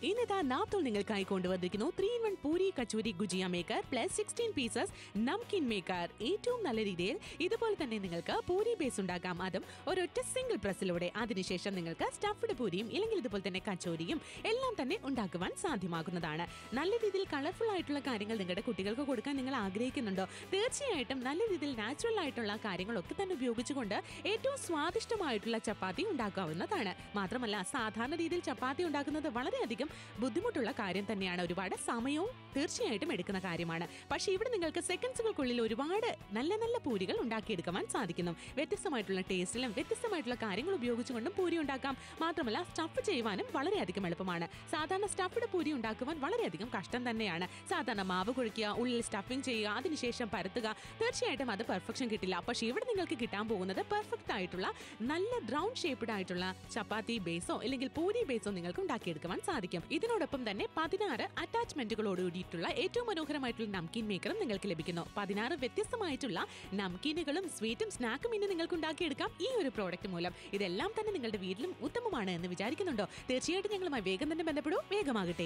ഇന്നിതാ നാത്തോൾ നിങ്ങൾക്കായി കൊണ്ടുവന്നിരിക്കുന്നു three in one puri kachori gujiya maker plus sixteen pieces namkeen maker ഏറ്റവും നല്ല രീതിയിൽ ഇതുപോലെ തന്നെ നിങ്ങൾക്ക് പൂരി ബേസ് ഉണ്ടാക്കാം അതും ഒരൊറ്റ സിംഗിൾ പ്രസ്സിലൂടെ അതിനുശേഷം നിങ്ങൾക്ക് സ്റ്റഫ്ഡ് പൂരിയും ഇല്ലെങ്കിൽ ഇതുപോലെ തന്നെ കച്ചോരിയും എല്ലാം തന്നെ ഉണ്ടാക്കുവാൻ സാധ്യമാകുന്നതാണ് നല്ല രീതിയിൽ കളർഫുൾ ആയിട്ടുള്ള കാര്യങ്ങൾ നിങ്ങളുടെ കുട്ടികൾക്ക് കൊടുക്കാൻ നിങ്ങൾ ആഗ്രഹിക്കുന്നുണ്ടോ തീർച്ചയായിട്ടും നല്ല രീതിയിൽ നാച്ചുറൽ ആയിട്ടുള്ള കാര്യങ്ങളൊക്കെ തന്നെ ഉപയോഗിച്ചുകൊണ്ട് ഏറ്റവും സ്വാദിഷ്ടമായിട്ടുള്ള ചപ്പാത്തി ഉണ്ടാക്കാവുന്നതാണ് മാത്രമല്ല സാധാരണ രീതിയിൽ ചപ്പാത്തി ഉണ്ടാക്കുന്നത് വളരെയധികം ബുദ്ധിമുട്ടുള്ള കാര്യം തന്നെയാണ് ഒരുപാട് സമയവും തീർച്ചയായിട്ടും എടുക്കുന്ന കാര്യമാണ് പക്ഷേ ഇവിടെ നിങ്ങൾക്ക് സെക്കൻഡ്സുകൾക്കുള്ളിൽ ഒരുപാട് നല്ല നല്ല പൂരികൾ ഉണ്ടാക്കിയെടുക്കുവാൻ സാധിക്കുന്നു വ്യത്യസ്തമായിട്ടുള്ള ടേസ്റ്റിലും വ്യത്യസ്തമായിട്ടുള്ള കാര്യങ്ങൾ ഉപയോഗിച്ചുകൊണ്ടും പൂരി ഉണ്ടാക്കാം മാത്രമല്ല സ്റ്റഫ് ചെയ്യുവാനും വളരെയധികം എളുപ്പമാണ് സാധാരണ സ്റ്റഫ്ഡ് പൂരി ഉണ്ടാക്കുവാൻ വളരെയധികം കഷ്ടം തന്നെയാണ് സാധാരണ മാവ് കുഴിക്കുക ഉള്ളിൽ സ്റ്റഫിംഗ് ചെയ്യുക അതിനുശേഷം പരത്തുക തീർച്ചയായിട്ടും അത് പെർഫെക്ഷൻ കിട്ടില്ല പക്ഷേ ഇവിടെ നിങ്ങൾക്ക് കിട്ടാൻ പോകുന്നത് പെർഫെക്റ്റ് ആയിട്ടുള്ള നല്ല റൗണ്ട് ഷേപ്ഡ് ആയിട്ടുള്ള ചപ്പാത്തി ബേസോ അല്ലെങ്കിൽ പൂരി ബേസോ നിങ്ങൾക്ക് ഉണ്ടാക്കിയെടുക്കുവാൻ സാധിക്കും ഇതിനോടൊപ്പം തന്നെ പതിനാറ് അറ്റാച്ച്മെന്റുകളോട് കൂടിയിട്ടുള്ള ഏറ്റവും മനോഹരമായിട്ടുള്ള നംകീൻ മേക്കറും നിങ്ങൾക്ക് ലഭിക്കുന്നു പതിനാറ് വ്യത്യസ്തമായിട്ടുള്ള നംകീനുകളും സ്വീറ്റും സ്നാക്കും ഇനി നിങ്ങൾക്ക് ഉണ്ടാക്കിയെടുക്കാം ഈ ഒരു പ്രോഡക്റ്റ് മൂലം ഇതെല്ലാം തന്നെ നിങ്ങളുടെ വീട്ടിലും ഉത്തമമാണ് എന്ന് വിചാരിക്കുന്നുണ്ടോ തീർച്ചയായിട്ടും ഞങ്ങളുമായി വേഗം തന്നെ ബന്ധപ്പെടൂ വേഗമാകട്ടെ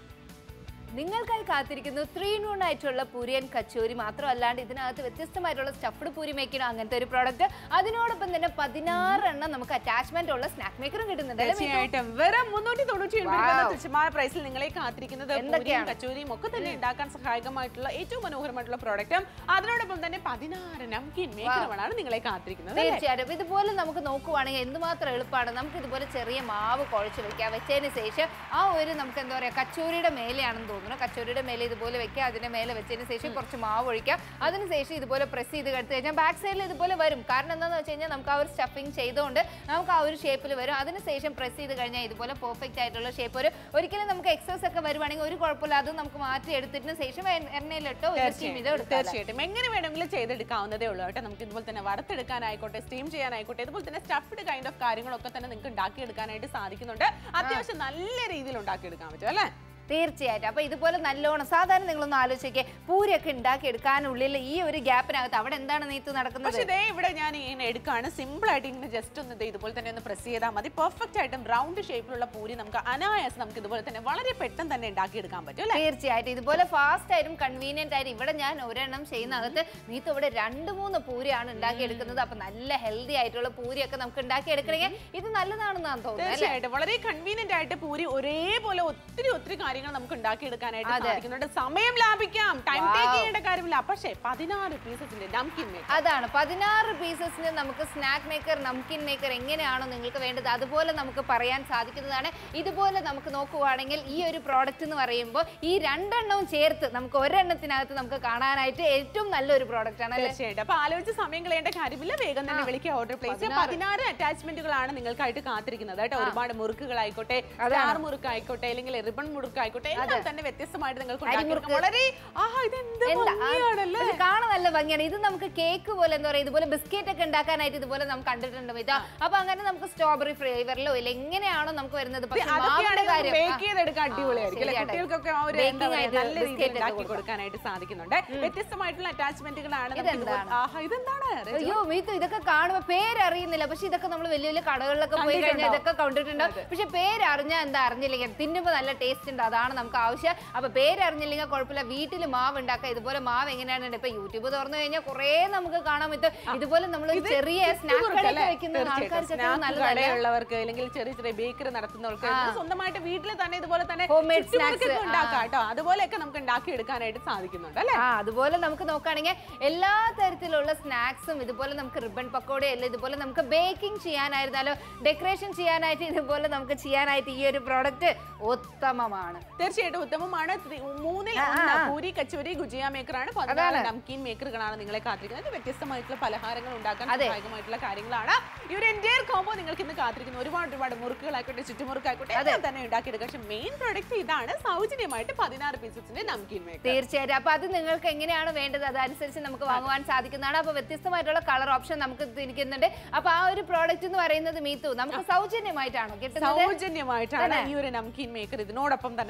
നിങ്ങൾക്കായി കാത്തിരിക്കുന്നു ത്രീ ഇൻ വൺ ആയിട്ടുള്ള പൂരിയൻ കച്ചോരി മാത്രമല്ലാണ്ട് ഇതിനകത്ത് വ്യത്യസ്തമായിട്ടുള്ള സ്റ്റഫ്ഡ് പൂരി മേക്കിനും അങ്ങനത്തെ ഒരു പ്രോഡക്റ്റ് അതിനോടൊപ്പം തന്നെ പതിനാറ് എണ്ണം നമുക്ക് അറ്റാച്ച്മെന്റ് ഉള്ള സ്നാക്ക് മേക്കറും കിട്ടുന്നുണ്ട് അല്ലേ മിതു? തീർച്ചയായിട്ടും വെറും മുന്നൂറ്റി തൊണ്ണൂറ്റി ഒൻപത് രൂപ Wow. എന്ന തുച്ഛമായ പ്രൈസിൽ നിങ്ങളെ കാത്തിരിക്കുന്നത് പൂരിയും എന്തൊക്കെയാണ്? കച്ചോരിയും ഒക്കെ തന്നെ ഉണ്ടാക്കാൻ സഹായകമായിട്ടുള്ള ഏറ്റവും മനോഹരമായിട്ടുള്ള പ്രോഡക്റ്റും അതിനോടൊപ്പം തന്നെ പതിനാറ് നംകിൻ മേക്കറുകളാണ് നിങ്ങളെ കാത്തിരിക്കുന്നത് അല്ലേ? തീർച്ചയായിട്ടും ഇതുപോലെ നമുക്ക് നോക്കുവാണെങ്കിൽ എന്തുമാത്രം എളുപ്പമാണ് നമുക്ക് ഇതുപോലെ ചെറിയ മാവ് കുഴച്ച് വെക്കാം വെച്ചതിന് ശേഷം ആ ഒരു നമുക്ക് എന്താ പറയാ കച്ചോരിയുടെ മേലെയാണെന്ന് തോന്നുന്നു കച്ചോരിയുടെ മേലെ ഇതുപോലെ വെക്കുക അതിന്റെ മേലെ വെച്ചതിന് ശേഷം കുറച്ച് മാവ് ഒഴിക്കാം അതിനുശേഷം ഇതുപോലെ പ്രസ് ചെയ്ത് എടുത്തു കഴിഞ്ഞാൽ ബാക്ക് സൈഡിൽ ഇതുപോലെ വരും കാരണം എന്താണെന്ന് വെച്ച് കഴിഞ്ഞാൽ നമുക്ക് ആ ഒരു സ്റ്റഫിങ് ചെയ്തുകൊണ്ട് നമുക്ക് ആ ഒരു ഷേപ്പിൽ വരും അതിനുശേഷം പ്രസ് ചെയ്ത് കഴിഞ്ഞാൽ ഇതുപോലെ പെർഫെക്റ്റ് ആയിട്ടുള്ള ഷേപ്പ് ഒരു ഒരിക്കലും നമുക്ക് എക്സസ് ഒക്കെ വരുവാണെങ്കിൽ ഒരു കുഴപ്പമില്ല അത് നമുക്ക് മാറ്റി എടുത്തതിന് ശേഷം എണ്ണ- എണ്ണയിലിട്ടോ സ്റ്റീം ചെയ്തോ തീർച്ചയായിട്ടും എടുക്കാം തീർച്ചയായിട്ടും എങ്ങനെ വേണമെങ്കിലും ചെയ്തെടുക്കാവുന്നതേ ഉള്ളൂ കേട്ടോ നമുക്ക് ഇതുപോലെ തന്നെ വറുത്തെടുക്കാനായിക്കോട്ടെ സ്റ്റീം ചെയ്യാനായിക്കോട്ടെ ഇതുപോലെ തന്നെ സ്റ്റഫ്ഡ് കൈൻഡ് ഓഫ് കാര്യങ്ങളൊക്കെ തന്നെ നിങ്ങൾക്ക് ഉണ്ടാക്കിയെടുക്കാനായിട്ട് സാധിക്കുന്നുണ്ട് അത്യാവശ്യം നല്ല രീതിയിൽ ഉണ്ടാക്കിയെടുക്കാൻ പറ്റും അല്ലേ തീർച്ചയായിട്ടും അപ്പൊ ഇതുപോലെ നല്ലോണം സാധാരണ നിങ്ങളൊന്ന് ആലോചിക്കേ പൂരിയൊക്കെ ഉണ്ടാക്കി എടുക്കാനുള്ളിൽ ഈ ഒരു ഗ്യാപ്പിനകത്ത് അവിടെ എന്താണ് നീത്ത് നടക്കുന്നത് പക്ഷേ ഇതേ ഇവിടെ ഞാൻ ഇങ്ങനെ എടുക്കുകയാണ് സിമ്പിൾ ആയിട്ട് ഇങ്ങനെ ജസ്റ്റ് ഒന്ന് ദേ ഇതുപോലെ തന്നെ ഒന്ന് പ്രസ് ചെയ്താൽ മതി പെർഫെക്റ്റ് ആയിട്ടും റൗണ്ട് ഷേപ്പിലുള്ള പൂരി നമുക്ക് അനായാസം നമുക്ക് ഇതുപോലെ തന്നെ വളരെ പെട്ടെന്ന് തന്നെ ഉണ്ടാക്കിയെടുക്കാൻ പറ്റും അല്ലേ തീർച്ചയായിട്ടും ഇതുപോലെ ഫാസ്റ്റ് ആയിട്ടും കൺവീനിയന്റ് ആയിട്ടും ഇവിടെ ഞാൻ ഒരെണ്ണം ചെയ്യുന്നകത്ത് നീത്ത് ഇവിടെ രണ്ട് മൂന്ന് പൂരിയാണ് ഉണ്ടാക്കി എടുക്കുന്നത് അപ്പൊ നല്ല ഹെൽത്തി ആയിട്ടുള്ള പൂരിയൊക്കെ നമുക്ക് ഉണ്ടാക്കി എടുക്കണമെങ്കിൽ ഇത് നല്ലതാണെന്നാണ് തോന്നുന്നത് അല്ലേ തീർച്ചയായിട്ടും വളരെ കൺവീനിയന്റ് ആയിട്ട് പൂരി ഒരേപോലെ ഒത്തിരി ഒത്തിരി കാര്യങ്ങൾ നമുക്ക് ഉണ്ടാക്കിയെടുക്കാനായിട്ട് അതെ. സാധിക്കുന്നുണ്ട് സമയം ലാഭിക്കാം ടൈം Wow. ടേക്ക് ചെയ്യേണ്ട കാര്യമില്ല പക്ഷേ പതിനാറ് പീസസിന്റെ നംകിൻ മേക്കർ അതാണ് പതിനാറ് പീസസിന് നമുക്ക് സ്നാക്ക് മേക്കർ നംകിൻ മേക്കർ എങ്ങനെയാണോ നിങ്ങൾക്ക് വേണ്ടത് അതുപോലെ നമുക്ക് പറയാൻ സാധിക്കുന്നതാണ് ഇതുപോലെ നമുക്ക് നോക്കുവാണെങ്കിൽ ഈ ഒരു പ്രോഡക്റ്റ് എന്ന് പറയുമ്പോൾ ഈ രണ്ടെണ്ണവും ചേർത്ത് നമുക്ക് ഒരെണ്ണത്തിനകത്ത് നമുക്ക് കാണാനായിട്ട് ഏറ്റവും നല്ലൊരു പ്രോഡക്റ്റ് ആണ് അല്ലേ തീർച്ചയായിട്ടും അപ്പൊ ആലോചിച്ച് സമയം കളയേണ്ട കാര്യമില്ല വേഗം തന്നെ വിളിക്കുക ഓർഡർ പ്ലേസ് പതിനാറ്. പതിനാറ് അറ്റാച്ച്മെന്റുകളാണ് നിങ്ങൾക്കായിട്ട് കാത്തിരിക്കുന്നത് കേട്ടോ ഒരുപാട് മുറുക്കുകളായിക്കോട്ടെ സ്റ്റാർ മുറുക്കായിക്കോട്ടെ അല്ലെങ്കിൽ റിബൺ മുറുക്കായിക്കോട്ടെ എല്ലാം തന്നെ വ്യത്യസ്തമായിട്ട് നിങ്ങൾക്ക് അരിമുറുക്ക്. ഉണ്ടാക്കിയെടുക്കാം. വളരെ ആഹാ ഇത് എന്ത് എന്താ ആ, ഭംഗിയാണല്ലേ ഇത് കാണാൻ നല്ല ഭംഗിയാണ് ഇത് നമുക്ക് കേക്ക് പോലെ എന്താ പറയുക ഇതുപോലെ ബിസ്ക്കറ്റ് ഒക്കെ ഉണ്ടാക്കാനായിട്ട് ഇതുപോലെ നമുക്ക് കണ്ടിട്ടുണ്ട് ഇത് അപ്പൊ അങ്ങനെ നമുക്ക് സ്ട്രോബെറി ഫ്ലേവറിലോ ഇല്ല എങ്ങനെയാണോ നമുക്ക് വരുന്നത് പക്ഷേ മാവിന്റെ കാര്യം ബേക്ക് ആ, ചെയ്തെടുക്കാൻ അടിപൊളിയായിരിക്കും അല്ലേ? ശരിയാട്ടെ. കുട്ടികൾക്കൊക്കെ ആ ഒരു Baking എന്താ പറയാ, ആയിട്ട് നല്ല രീതിയിൽ biscuit ഒക്കെ ഉണ്ടാക്കി കൊടുക്കാം. കൊടുക്കാനായിട്ട് സാധിക്കുന്നുണ്ട് വ്യത്യസ്തമായിട്ടുള്ള അറ്റാച്ച്മെന്റുകളാണ് ഇതെന്താണ്? ആഹാ ഇതെന്താണ് രജു? അയ്യോ മീത്തു ഇതൊക്കെ കാണുമ്പോ പേരറിയുന്നില്ല പക്ഷെ ഇതൊക്കെ നമ്മൾ വലിയ വലിയ കടകളിലൊക്കെ പോയി കഴിഞ്ഞാൽ കണ്ടിട്ടുണ്ടോ? ഇതൊക്കെ കണ്ടിട്ടുണ്ടാവും പക്ഷെ പേരറിഞ്ഞാൽ എന്താ അറിഞ്ഞില്ലെങ്കിൽ തിന്നുമ്പോ നല്ല ടേസ്റ്റ് ഉണ്ട് അതാണ് നമുക്ക് ആവശ്യം അപ്പൊ പേരറിഞ്ഞില്ലെങ്കിൽ കുഴപ്പമില്ല വീട്ടിൽ മാവ് ഉണ്ടാക്കുക ഇതുപോലെ മാവ് എങ്ങനെയാണ് ഇപ്പൊ യൂട്യൂബ് തുറന്നു കഴിഞ്ഞാൽ കുറേ നമുക്ക് കാണാൻ പറ്റും ഇതുപോലെ നമ്മൾ ഇത് ചെറിയ ചുറ്റുമുറുക്ക് സ്നാക്കുകളൊക്കെ അല്ലേ? വെക്കുന്ന തീർച്ചയായിട്ടും. ആൾക്കാർക്കൊക്കെ സ്നാക്ക് നല്ലതല്ലേ കടയുള്ളവർക്ക് അല്ലെങ്കിൽ ചെറിയ ചെറിയ ബേക്കറി നടത്തുന്നവർക്ക് ഇത് സ്വന്തമായിട്ട് വീട്ടിൽ തന്നെ ഇതുപോലെ തന്നെ Homemade ചുറ്റുമുറുക്കൊക്കെ snacks, ഉണ്ടാക്കാം കേട്ടോ അതുപോലെയൊക്കെ നമുക്ക് ഉണ്ടാക്കി എടുക്കാനായിട്ട് സാധിക്കുന്നുണ്ട് അല്ലേ ആ അതുപോലെ നമുക്ക് നോക്കുകയാണെങ്കിൽ എല്ലാ തരത്തിലുള്ള സ്നാക്സും ഇതുപോലെ നമുക്ക് റിബൺ പക്കോട അല്ല ഇതുപോലെ നമുക്ക് ബേക്കിംഗ് ചെയ്യാനായിരുന്നാലോ ഡെക്കറേഷൻ ചെയ്യാനായിട്ട് ഇതുപോലെ നമുക്ക് ചെയ്യാനായിട്ട് ഈ ഒരു പ്രോഡക്റ്റ് ഉത്തമമാണ് തീർച്ചയായിട്ടും ഉത്തമമാണ് ത്രി- മൂന്നിൽ ഒന്ന് പൂരി കച്ചോരി ഗുജിയ മേക്കറാണ് പതിനാല് നംകീൻ മേക്കറുകളാണ് നിങ്ങളെ കാത്തിരിക്കുന്നത് ഇത് വ്യത്യസ്തമായിട്ടുള്ള പലഹാരങ്ങൾ ഉണ്ടാക്കാൻ സഹായകമായിട്ടുള്ള കാര്യങ്ങളാണ് ഈ ഒരു എൻറ്റയർ കോമ്പോ നിങ്ങൾക്ക് ഇന്ന് കാത്തിരിക്കുന്നു ഒരുപാട് ഒരുപാട് മുറുക്കുകളായിക്കോട്ടെ ചുറ്റുമുറുക്കായിക്കോട്ടെ എല്ലാം തന്നെ ഉണ്ടാക്കിയെടുക്കാം പക്ഷെ മെയിൻ പ്രൊഡക്റ്റ് ഇതാണ് സൗജന്യമായിട്ട് പതിനാറ് പീസസിന്റെ നംകീൻ മേക്കർ തീർച്ചയായിട്ടും അപ്പൊ അത് നിങ്ങൾക്ക് എങ്ങനെയാണ് വേണ്ടത് അതനുസരിച്ച് നമുക്ക് വാങ്ങുവാൻ സാധിക്കുന്നതാണ് അപ്പൊ വ്യത്യസ്തമായിട്ടുള്ള കളർ ഓപ്ഷൻ നമുക്ക് ഇരിക്കുന്നുണ്ട് അപ്പൊ ആ ഒരു പ്രോഡക്റ്റ് എന്ന് പറയുന്നത് മീത്തു നമുക്ക് സൗജന്യമായിട്ടാണോ കിട്ടുന്നത് സൗജന്യമായിട്ടാണ് ഈ ഒരു നംകീൻ മേക്കർ ഇതിനോടൊപ്പം തന്നെ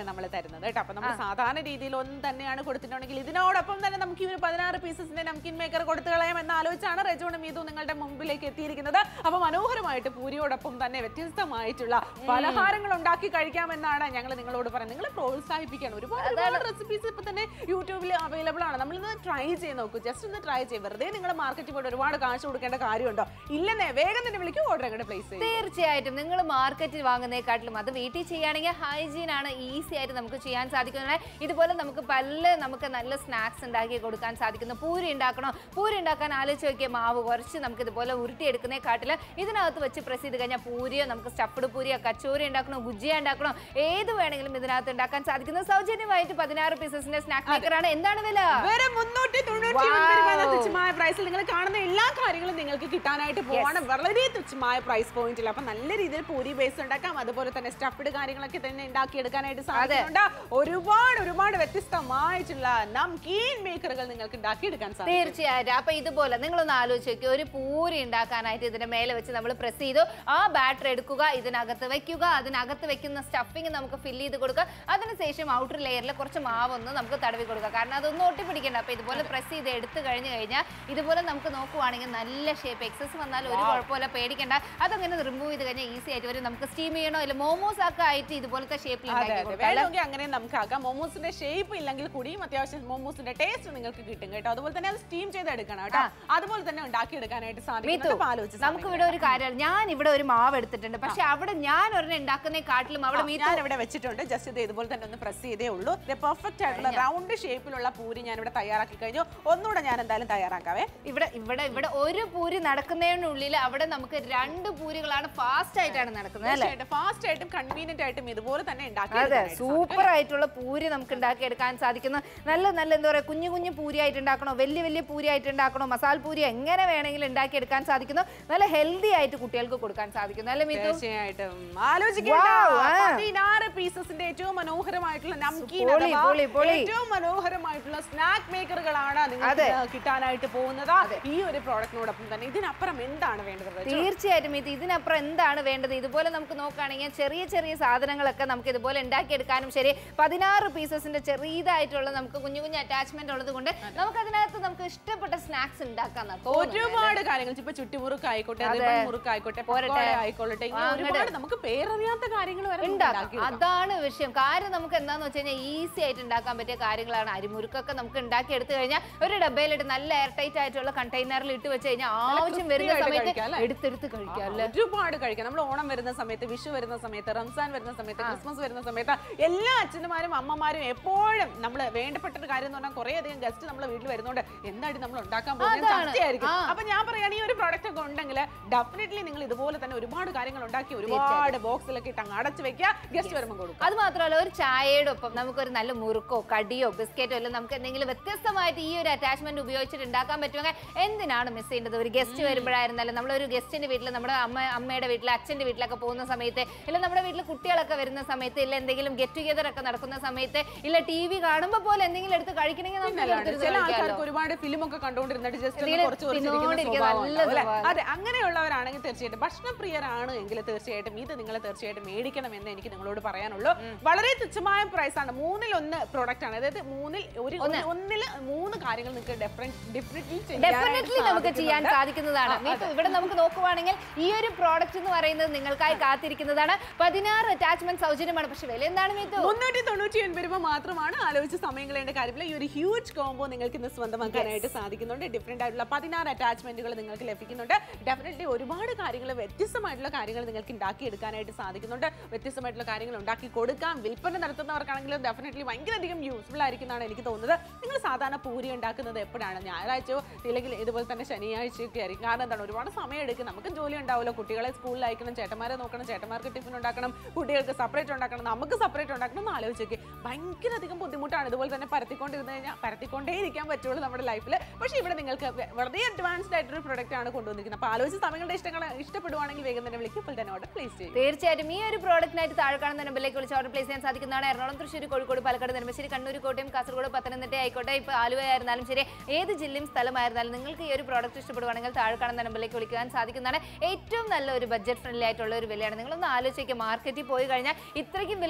തന്നെ നമ്മൾ തരുന്നത് കേട്ടോ അപ്പൊ നമ്മൾ സാധാരണ രീതിയിൽ ഒന്നും തന്നെയാണ് കൊടുത്തിട്ടുണ്ടെങ്കിൽ ഇതിനോടൊപ്പം തന്നെ നമുക്ക് ഈ ഒരു പതിനാറ് പീസസിന്റെ നംകിൻ മേക്കർ കൊടുത്തു കളയാം എന്ന് ആലോചിച്ചാണ് റെജോണും ഇതും നിങ്ങളുടെ മുമ്പിലേക്ക് എത്തിയിരിക്കുന്നത് അപ്പൊ മനോഹരമായിട്ട് പൂരിയോടൊപ്പം തന്നെ വ്യത്യസ്തമായിട്ടുള്ള പലഹാരങ്ങൾ ഉണ്ടാക്കി കഴിക്കാമെന്നാണ് ഞങ്ങൾ നിങ്ങളോട് പറയുന്നത് നിങ്ങൾ പ്രോത്സാഹിപ്പിക്കണം ഒരുപാട് ഒരുപാട് റെസിപ്പീസ് ഇപ്പൊ തന്നെ യൂട്യൂബിൽ അവൈലബിൾ ആണ് നമ്മളിത് ട്രൈ ചെയ്ത് നോക്കൂ ജസ്റ്റ് ഒന്ന് ട്രൈ ചെയ്യും വെറുതെ നിങ്ങൾ മാർക്കറ്റിൽ പോയിട്ട് ഒരുപാട് കാശ് കൊടുക്കേണ്ട കാര്യമുണ്ടോ ഇല്ലെന്നേ വേഗം തന്നെ വിളിക്കും ഓർഡർ അങ്ങോട്ട് പ്ലേസ് ചെയ്യും തീർച്ചയായിട്ടും നിങ്ങൾ മാർക്കറ്റിൽ വാങ്ങുന്നതിനെക്കാട്ടിലും അത് വീട്ടിൽ ചെയ്യുകയാണെങ്കിൽ ഹൈജീൻ ആണ് ഈസി ആയിട്ട് നമുക്ക് ചെയ്യാൻ സാധിക്കുന്നത് ഇതുപോലെ നമുക്ക് പല നമുക്ക് നല്ല സ്നാക്സ് ഉണ്ടാക്കി കൊടുക്കാൻ സാധിക്കുന്നു പൂരി ഉണ്ടാക്കണോ പൂരി ഉണ്ടാക്കാൻ ആലോചിച്ച് നോക്കിയ മാവ് കുറച്ച് നമുക്ക് ഇതുപോലെ ഉരുട്ടിയെടുക്കുന്നതിനെക്കാട്ടിലും ഇതിനകത്ത് വെച്ച് പ്രസ് ചെയ്ത് കഴിഞ്ഞാൽ പൂരിയോ നമുക്ക് സ്റ്റഫ്ഡ് പൂരിയോ കച്ചോരി ഉണ്ടാക്കണോ ഗുജിയ ഉണ്ടാക്കണോ ഏത് വേണമെങ്കിലും ഇതിനകത്ത് ഉണ്ടാക്കാൻ സാധിക്കുന്ന സൗജന്യമായിട്ട് പതിനാറ് പീസസിന്റെ സ്നാക്ക് മേക്കറാണ് എന്താണ് വില വെറും മുന്നൂറ്റി തൊണ്ണൂറ്റി ഒൻപത് രൂപ എന്ന തുച്ഛമായ പ്രൈസിൽ നിങ്ങൾ കാണുന്ന എല്ലാ കാര്യങ്ങളും നിങ്ങൾക്ക് കിട്ടാനായിട്ട് പോവാണ് വളരെ തുച്ഛമായ പ്രൈസ് പോയിന്റിൽ അപ്പൊ നല്ല രീതിയിൽ പൂരി ബേസ് ഉണ്ടാക്കാം അതുപോലെ തന്നെ സ്റ്റഫ്ഡ് കാര്യങ്ങളൊക്കെ തന്നെ ഉണ്ടാക്കി എടുക്കാനായിട്ട് സാധിക്കുന്നുണ്ട് ഒരുപാട് ഒരുപാട് വ്യത്യസ്തമായിട്ടുള്ള നംകീൻ മേക്കറുകൾ നിങ്ങൾക്ക് ഉണ്ടാക്കി എടുക്കാൻ സാധിക്കും തീർച്ചയായിട്ടും അപ്പൊ ഇതുപോലെ നിങ്ങളൊന്ന് ആലോചിച്ച് നോക്കി ഒരു പൂരി ഉണ്ടാക്കാനായിട്ട് ഇതിന്റെ മേലെ വെച്ച് നമ്മൾ പ്രസ് ചെയ്തു ആ ബാറ്റർ എടുക്കുക ഇതിനകത്ത് വെക്കുക അതിനകത്ത് വെക്കുന്ന സ്റ്റഫിങ് നമുക്ക് ഫില്ല് ചെയ്ത് കൊടുക്കുക അതിനുശേഷം ഔട്ടർ ലെയറിൽ കുറച്ച് മാവൊന്ന് നമുക്ക് തടവി കൊടുക്കുക കാരണം അതൊന്നും ഒട്ടിപ്പിടിക്കണ്ട അപ്പൊ ഇതുപോലെ പ്രസ് ചെയ്ത് എടുത്തു കഴിഞ്ഞു കഴിഞ്ഞാൽ ഇതുപോലെ നമുക്ക് നോക്കുവാണെങ്കിൽ നല്ല ഷേപ്പ് എക്സസ് വന്നാൽ ഒരു കുഴപ്പമില്ല പേടിക്കണ്ട അതങ്ങനെ റിമൂവ് ചെയ്ത് കഴിഞ്ഞാൽ ഈസി ആയിട്ട് വരും നമുക്ക് സ്റ്റീം ചെയ്യണോ ഇല്ല മോമോസ് ഒക്കെ ആയിട്ട് ഇതുപോലത്തെ ഷേപ്പിൽ അതെ ഉണ്ടാക്കി അതെ കൊടുക്കാം അല്ലേ? വേണമെങ്കിൽ അങ്ങനെ നമുക്ക് ആക്കാം മോമോസിന്റെ ഷേപ്പ് ഇല്ലെങ്കിൽ കൂടിയും അത്യാവശ്യം മോമോസിന്റെ ടേസ്റ്റ് നിങ്ങൾക്ക് കിട്ടും കേട്ടോ അതുപോലെ തന്നെ അത് സ്റ്റീം ചെയ്ത് എടുക്കണം കേട്ടോ അതുപോലെ തന്നെ ഉണ്ടാക്കി എടുക്കാനായിട്ട് മീതു, സാധിക്കും അപ്പൊ ആലോചിച്ച് നമുക്ക് ഇവിടെ ഒരു കാര്യം ഞാൻ ഇവിടെ ഒരു മാവ് എടുത്തിട്ടുണ്ട് പക്ഷെ അവിടെ ഞാൻ ഒരെണ്ണം ഉണ്ടാക്കുന്നതിനെക്കാട്ടിലും അവിടെ മീത്തു ഞാൻ ഇവിടെ വെച്ചിട്ടുണ്ട് ജസ്റ്റ് ഇത് ഇതുപോലെ തന്നെ ഒന്ന് പ്രസ് ചെയ്തേ ഉള്ളൂ പെർഫെക്റ്റ് ആയിട്ടുള്ള റൗണ്ട് ഷേപ്പിലുള്ള പൂരി ഞാൻ ഇവിടെ തയ്യാറാക്കി കഴിഞ്ഞു ഒന്നുകൂടെ ഞാൻ എന്തായാലും തയ്യാറാക്കാവേ ഇവിടെ ഇവിടെ ഇവിടെ ഒരു പൂരി നടക്കുന്നതിനുള്ളിൽ അവിടെ നമുക്ക് രണ്ട് പൂരികളാണ് ഫാസ്റ്റ് ആയിട്ടാണ് നടക്കുന്നത് അല്ലേ ഫാസ്റ്റ് ആയിട്ടും കൺവീനിയന്റ് ആയിട്ടും ഇതുപോലെ തന്നെ ഉണ്ടാക്കി അതെ എടുക്കാനായിട്ട് സൂപ്പർ ആയിട്ടുള്ള പൂരി നമുക്ക് ഉണ്ടാക്കിയെടുക്കാൻ സാധിക്കുന്ന നല്ല നല്ല എന്താ പറയുക കുഞ്ഞു കുഞ്ഞു പൂരി ആയിട്ട് ഉണ്ടാക്കണോ വലിയ വലിയ പൂരി ആയിട്ട് ഉണ്ടാക്കണോ മസാല പൂരി എങ്ങനെ വേണമെങ്കിലും ഉണ്ടാക്കിയെടുക്കാൻ സാധിക്കുന്നു നല്ല ഹെൽത്തി ആയിട്ട് കുട്ടികൾക്ക് കൊടുക്കാൻ സാധിക്കുന്നു അല്ലേ മീത്തു തീർച്ചയായിട്ടും ആലോചിക്കേണ്ട Wow, ആ. പതിനാറ് പീസസിന്റെ ഏറ്റവും മനോഹരമായിട്ടുള്ള നംകീൻ പൊളി, അഥവാ പൊളി, പൊളി. ഏറ്റവും മനോഹരമായിട്ടുള്ള സ്നാക്ക് മേക്കറുകളാണ് നിങ്ങൾക്ക് കിട്ടാനായിട്ട് പോകുന്നത് ഈ ഒരു പ്രോഡക്റ്റിനോടൊപ്പം തന്നെ ഇതിനപ്പുറം എന്താണ് വേണ്ടത് റജു? തീർച്ചയായിട്ടും ഇത് ഇതിനപ്പുറം എന്താണ് വേണ്ടത് ഇതുപോലെ നമുക്ക് നോക്കുകയാണെങ്കിൽ ചെറിയ ചെറിയ സാധനങ്ങളൊക്കെ നമുക്ക് ഇതുപോലെ ഉണ്ടാക്കിയെടുക്കാനും ശരി പതിനാറ് പീസസിന്റെ ചെറിയതായിട്ടുള്ള നമുക്ക് കുഞ്ഞു കുഞ്ഞു അറ്റാച്ച്മെന്റ് ഉള്ളത് കൊണ്ട് നമുക്ക് അതിനകത്ത് നമുക്ക് ഇഷ്ടപ്പെട്ട സ്നാക്സ് ഉണ്ടാക്കാൻ ഒരുപാട് കാര്യങ്ങൾ ഇപ്പൊ ചുറ്റുമുറുക്ക് ആയിക്കോട്ടെ റിബൺ മുറുക്ക് ആയിക്കോട്ടെ പക്കോട ആയിക്കോട്ടെ ഇങ്ങനെ ഒരുപാട് നമുക്ക് പേരറിയാത്ത കാര്യങ്ങൾ വരെ നമുക്ക് ഉണ്ടാക്കാം ഉണ്ടാക്കിയെടുക്കാം. അതാണ് വിഷയം കാര്യം നമുക്ക് എന്താന്ന് വെച്ച് കഴിഞ്ഞാൽ ഈസി ആയിട്ട് ഉണ്ടാക്കാൻ പറ്റിയ കാര്യങ്ങളാണ് അരിമുറുക്കൊക്കെ നമുക്ക് ഉണ്ടാക്കി എടുത്തു കഴിഞ്ഞാൽ ഒരു ഡബ്ബയിലിട്ട് നല്ല എയർ ടൈറ്റ് ആയിട്ടുള്ള കണ്ടെയ്നറിൽ ഇട്ട് വെച്ച് കഴിഞ്ഞാൽ ആവശ്യം വരുന്ന crispy ആയിട്ട് സമയത്ത് കഴിക്കാം അല്ലേ? എടുത്തെടുത്ത് കഴിക്കാം അല്ലേ ഒരുപാട് കഴിക്കാം നമ്മൾ ഓണം വരുന്ന സമയത്ത് വിഷു വരുന്ന സമയത്ത് റംസാൻ വരുന്ന സമയത്ത് ക്രിസ്മസ് വരുന്ന സമയത്ത് എല്ലാ അച്ഛന്മാരും അമ്മമാരും എപ്പോഴും നമ്മൾ വേണ്ടപ്പെട്ട ഒരു കാര്യം എന്ന് പറഞ്ഞാൽ കുറേ അധികം ഗസ്റ്റ് നമ്മളെ വീട്ടിൽ വരുന്നതുകൊണ്ട് എന്തായിട്ട് നമ്മൾ ഉണ്ടാക്കാൻ പോകുന്നത് അതാണ്. ചർച്ചയായിരിക്കും ആ. അപ്പൊ ഞാൻ പറയുകയാണ് ഈ ഒരു പ്രോഡക്റ്റ് ഒക്കെ ഉണ്ടെങ്കിൽ ഡെഫിനറ്റ്ലി നിങ്ങൾ ഇതുപോലെ തന്നെ ഒരുപാട് കാര്യങ്ങൾ ഉണ്ടാക്കി ഒരുപാട് ബോക്സിലൊക്കെ ഇട്ട് അങ്ങ് അടച്ചു വെക്കുക ഗസ്റ്റ് വരുമ്പോൾ കൊടുക്കുക അത് മാത്രമല്ല ഒരു ചായയുടെ ഒപ്പം നമുക്കൊരു നല്ല മുറുക്കോ കടിയോ ബിസ്ക്കറ്റോ എല്ലാം നമുക്ക് എന്തെങ്കിലും വ്യത്യസ്തമായിട്ട് ഈ ഒരു അറ്റാച്ച്മെന്റ് ഉപയോഗിച്ചിട്ട് ഉണ്ടാക്കാൻ പറ്റുമെങ്കിൽ എന്തിനാണ് മിസ് ചെയ്യേണ്ടത് ഒരു ഗസ്റ്റ് വരുമ്പോഴായിരുന്നാലും നമ്മളൊരു ഗസ്റ്റിന്റെ വീട്ടിൽ നമ്മുടെ അമ്മ അമ്മയുടെ വീട്ടിൽ അച്ഛന്റെ വീട്ടിലൊക്കെ പോകുന്ന സമയത്ത് ഇല്ല നമ്മുടെ വീട്ടിൽ കുട്ടികളൊക്കെ വരുന്ന സമയത്ത് ഇല്ല എന്തെങ്കിലും ഗെറ്റ് ടുഗെദർ ഒക്കെ നടക്കുന്ന സമയത്ത് ഇല്ല ടി വി കാണുമ്പോൾ പോലെ എന്തെങ്കിലും എടുത്ത് കഴിക്കണമെങ്കിൽ നമുക്ക് പിന്നല്ലാണ്ട് എടുത്തിരുന്ന് ചില കഴിക്കാമല്ലോ. ആൾക്കാർക്ക് ഒരുപാട് ഫിലിം ഒക്കെ കണ്ടുകൊണ്ടിരുന്നിട്ട് ജസ്റ്റ് എന്തെങ്കിലും കുറച്ച് കുറച്ചിരിക്കുന്ന തിന്നോണ്ടിരിക്കുന്ന സ്വഭാവം നല്ല ഉണ്ടാവും, അല്ലേ? സ്വഭാവം. അതെ അങ്ങനെയുള്ളവരാണെങ്കിൽ തീർച്ചയായിട്ടും ഭക്ഷണപ്രിയരാണ് എങ്കിൽ തീർച്ചയായിട്ടും ഇത് നിങ്ങൾ തീർച്ചയായിട്ടും മേടിക്കണം എന്ന് എനിക്ക് നിങ്ങളോട് പറയാനുള്ളൂ വളരെ തുച്ഛമായ പ്രൈസ് ആണ് മൂന്നിൽ ഒന്ന് പ്രോഡക്റ്റ് ആണ് അതായത് മൂന്നിൽ ഒരു ഒരു- ഒന്നിൽ മൂന്ന് കാര്യങ്ങൾ നിങ്ങൾക്ക് ഡിഫറെന്റ്ലി ഡെഫിനറ്റ്ലി നമുക്ക് ചെയ്യാൻ സാധിക്കുന്നതാണ് മീതു, ഇവിടെ നമുക്ക് നോക്കുവാണെങ്കിൽ ഈ ഒരു പ്രോഡക്റ്റ് എന്ന് പറയുന്നത് നിങ്ങൾക്കായി കാത്തിരിക്കുന്നതാണ് പതിനാറ് അറ്റാച്ച്മെന്റ് സൗജന്യമാണ് പക്ഷെ വില എന്താണ് മീത്തു മുന്നൂറ്റി തൊണ്ണൂറ്റി ഒൻപത് രൂപ മാത്രമാണ് ആലോചിച്ച് സമയം കളയേണ്ട കാര്യമില്ല ഈ ഒരു ഹ്യൂജ് കോംബോ നിങ്ങൾക്ക് ഇന്ന് സ്വന്തമാക്കാനായിട്ട് സാധിക്കുന്നുണ്ട് ഡിഫറെന്റ് ആയിട്ടുള്ള പതിനാറ് അറ്റാച്ച്മെന്റുകൾ നിങ്ങൾക്ക് ലഭിക്കുന്നുണ്ട് ഡെഫിനറ്റ്ലി ഒരുപാട് കാര്യങ്ങൾ വ്യത്യസ്തമായിട്ടുള്ള കാര്യങ്ങൾ നിങ്ങൾക്ക് ഉണ്ടാക്കി എടുക്കാനായിട്ട് സാധിക്കുന്നുണ്ട് വ്യത്യസ്തമായിട്ടുള്ള കാര്യങ്ങൾ ഉണ്ടാക്കി കൊടുക്കാം വിൽപ്പന നടത്തുന്നവർക്കാണെങ്കിലും ഡെഫിനറ്റ്ലി ഭയങ്കര അധികം യൂസ്ഫുൾ ആയിരിക്കും എന്നാണ് എനിക്ക് തോന്നുന്നത് നിങ്ങൾ സാധാരണ പൂരി ഉണ്ടാക്കുന്നത് എപ്പോഴാണ് ഞായറാഴ്ചയോ ഇല്ലെങ്കിൽ ഇതുപോലെ തന്നെ ശനിയാഴ്ചയൊക്കെ ആയിരിക്കും കാരണം എന്താണ് ഒരുപാട് സമയം എടുക്കും നമുക്ക് ജോലി ഉണ്ടാവുമല്ലോ കുട്ടികളെ സ്കൂളിൽ അയക്കണം ചേട്ടന്മാരെ നോക്കണം ചേട്ടന്മാർക്ക് ടിഫിൻ ഉണ്ടാക്കണം കുട്ടികൾക്ക് സെപ്പറേറ്റ് ഉണ്ടാക്കണം നമുക്ക് സെപ്പറേറ്റ് ഉണ്ടാക്കണം എന്ന് ആലോചിച്ചൊക്കെ ഭയങ്കര അധികം ബുദ്ധിമുട്ടാണ് ഇതുപോലെ തന്നെ പരത്തിക്കൊണ്ടിരുന്ന് കഴിഞ്ഞാൽ പരത്തിക്കൊണ്ടേ ഇരിക്കാൻ പറ്റുള്ളൂ നമ്മുടെ ലൈഫിൽ പക്ഷേ ഇവിടെ നിങ്ങൾക്ക് വെ- വളരെ അഡ്വാൻസ്ഡ് ആയിട്ടൊരു പ്രൊഡക്റ്റ് ആണ് കൊണ്ടുവന്നിരിക്കുന്നത് അപ്പോൾ ആലോചിച്ച് സമയങ്ങളുടെ ഇഷ്ടങ്ങൾ ഇഷ്ടപ്പെടുവാണെങ്കിൽ വേഗം തന്നെ വിളിക്കും ഇപ്പോൾ തന്നെ ഓർഡർ പ്ലേസ് ചെയ്യും തീർച്ചയായിട്ടും ഈ ഒരു പ്രോഡക്റ്റിനായിട്ട് താഴെ കാണുന്ന നമ്പറിലേക്ക് വിളിച്ച് ഓർഡർ പ്ലേസ് ചെയ്യാൻ സാധിക്കുന്നതാണ് എറണാകുളം തൃശ്ശൂർ കോഴിക്കോട് പാലക്കാട് നെടുമ്പശ്ശേരി കണ്ണൂർ കോട്ടയം കാസർഗോഡ് പത്തനംതിട്ട ആയിക്കോട്ടെ ഇപ്പോൾ ആലുവ ആയിരുന്നാലും ശരി ഏത് ജില്ലയും സ്ഥലമായിരുന്നാലും നിങ്ങൾക്ക് ഈ ഒരു പ്രോഡക്റ്റ് ഇഷ്ടപ്പെടുവാണെങ്കിൽ താഴെ കാണുന്ന നമ്പറിലേക്ക് വിളിക്കാൻ സാധിക്കുന്നതാണ് ഏറ്റവും നല്ല ഒരു ബഡ്ജറ്റ് ഫ്രണ്ട്ലി ആയിട്ടുള്ള ഒരു വിലയാണ് നിങ്ങളൊന്ന് ആലോചിക്കുക മാർക്കറ്റിൽ പോയി കഴിഞ്ഞാൽ ഇത്രയ്ക്കും വിലക്കുറവിന്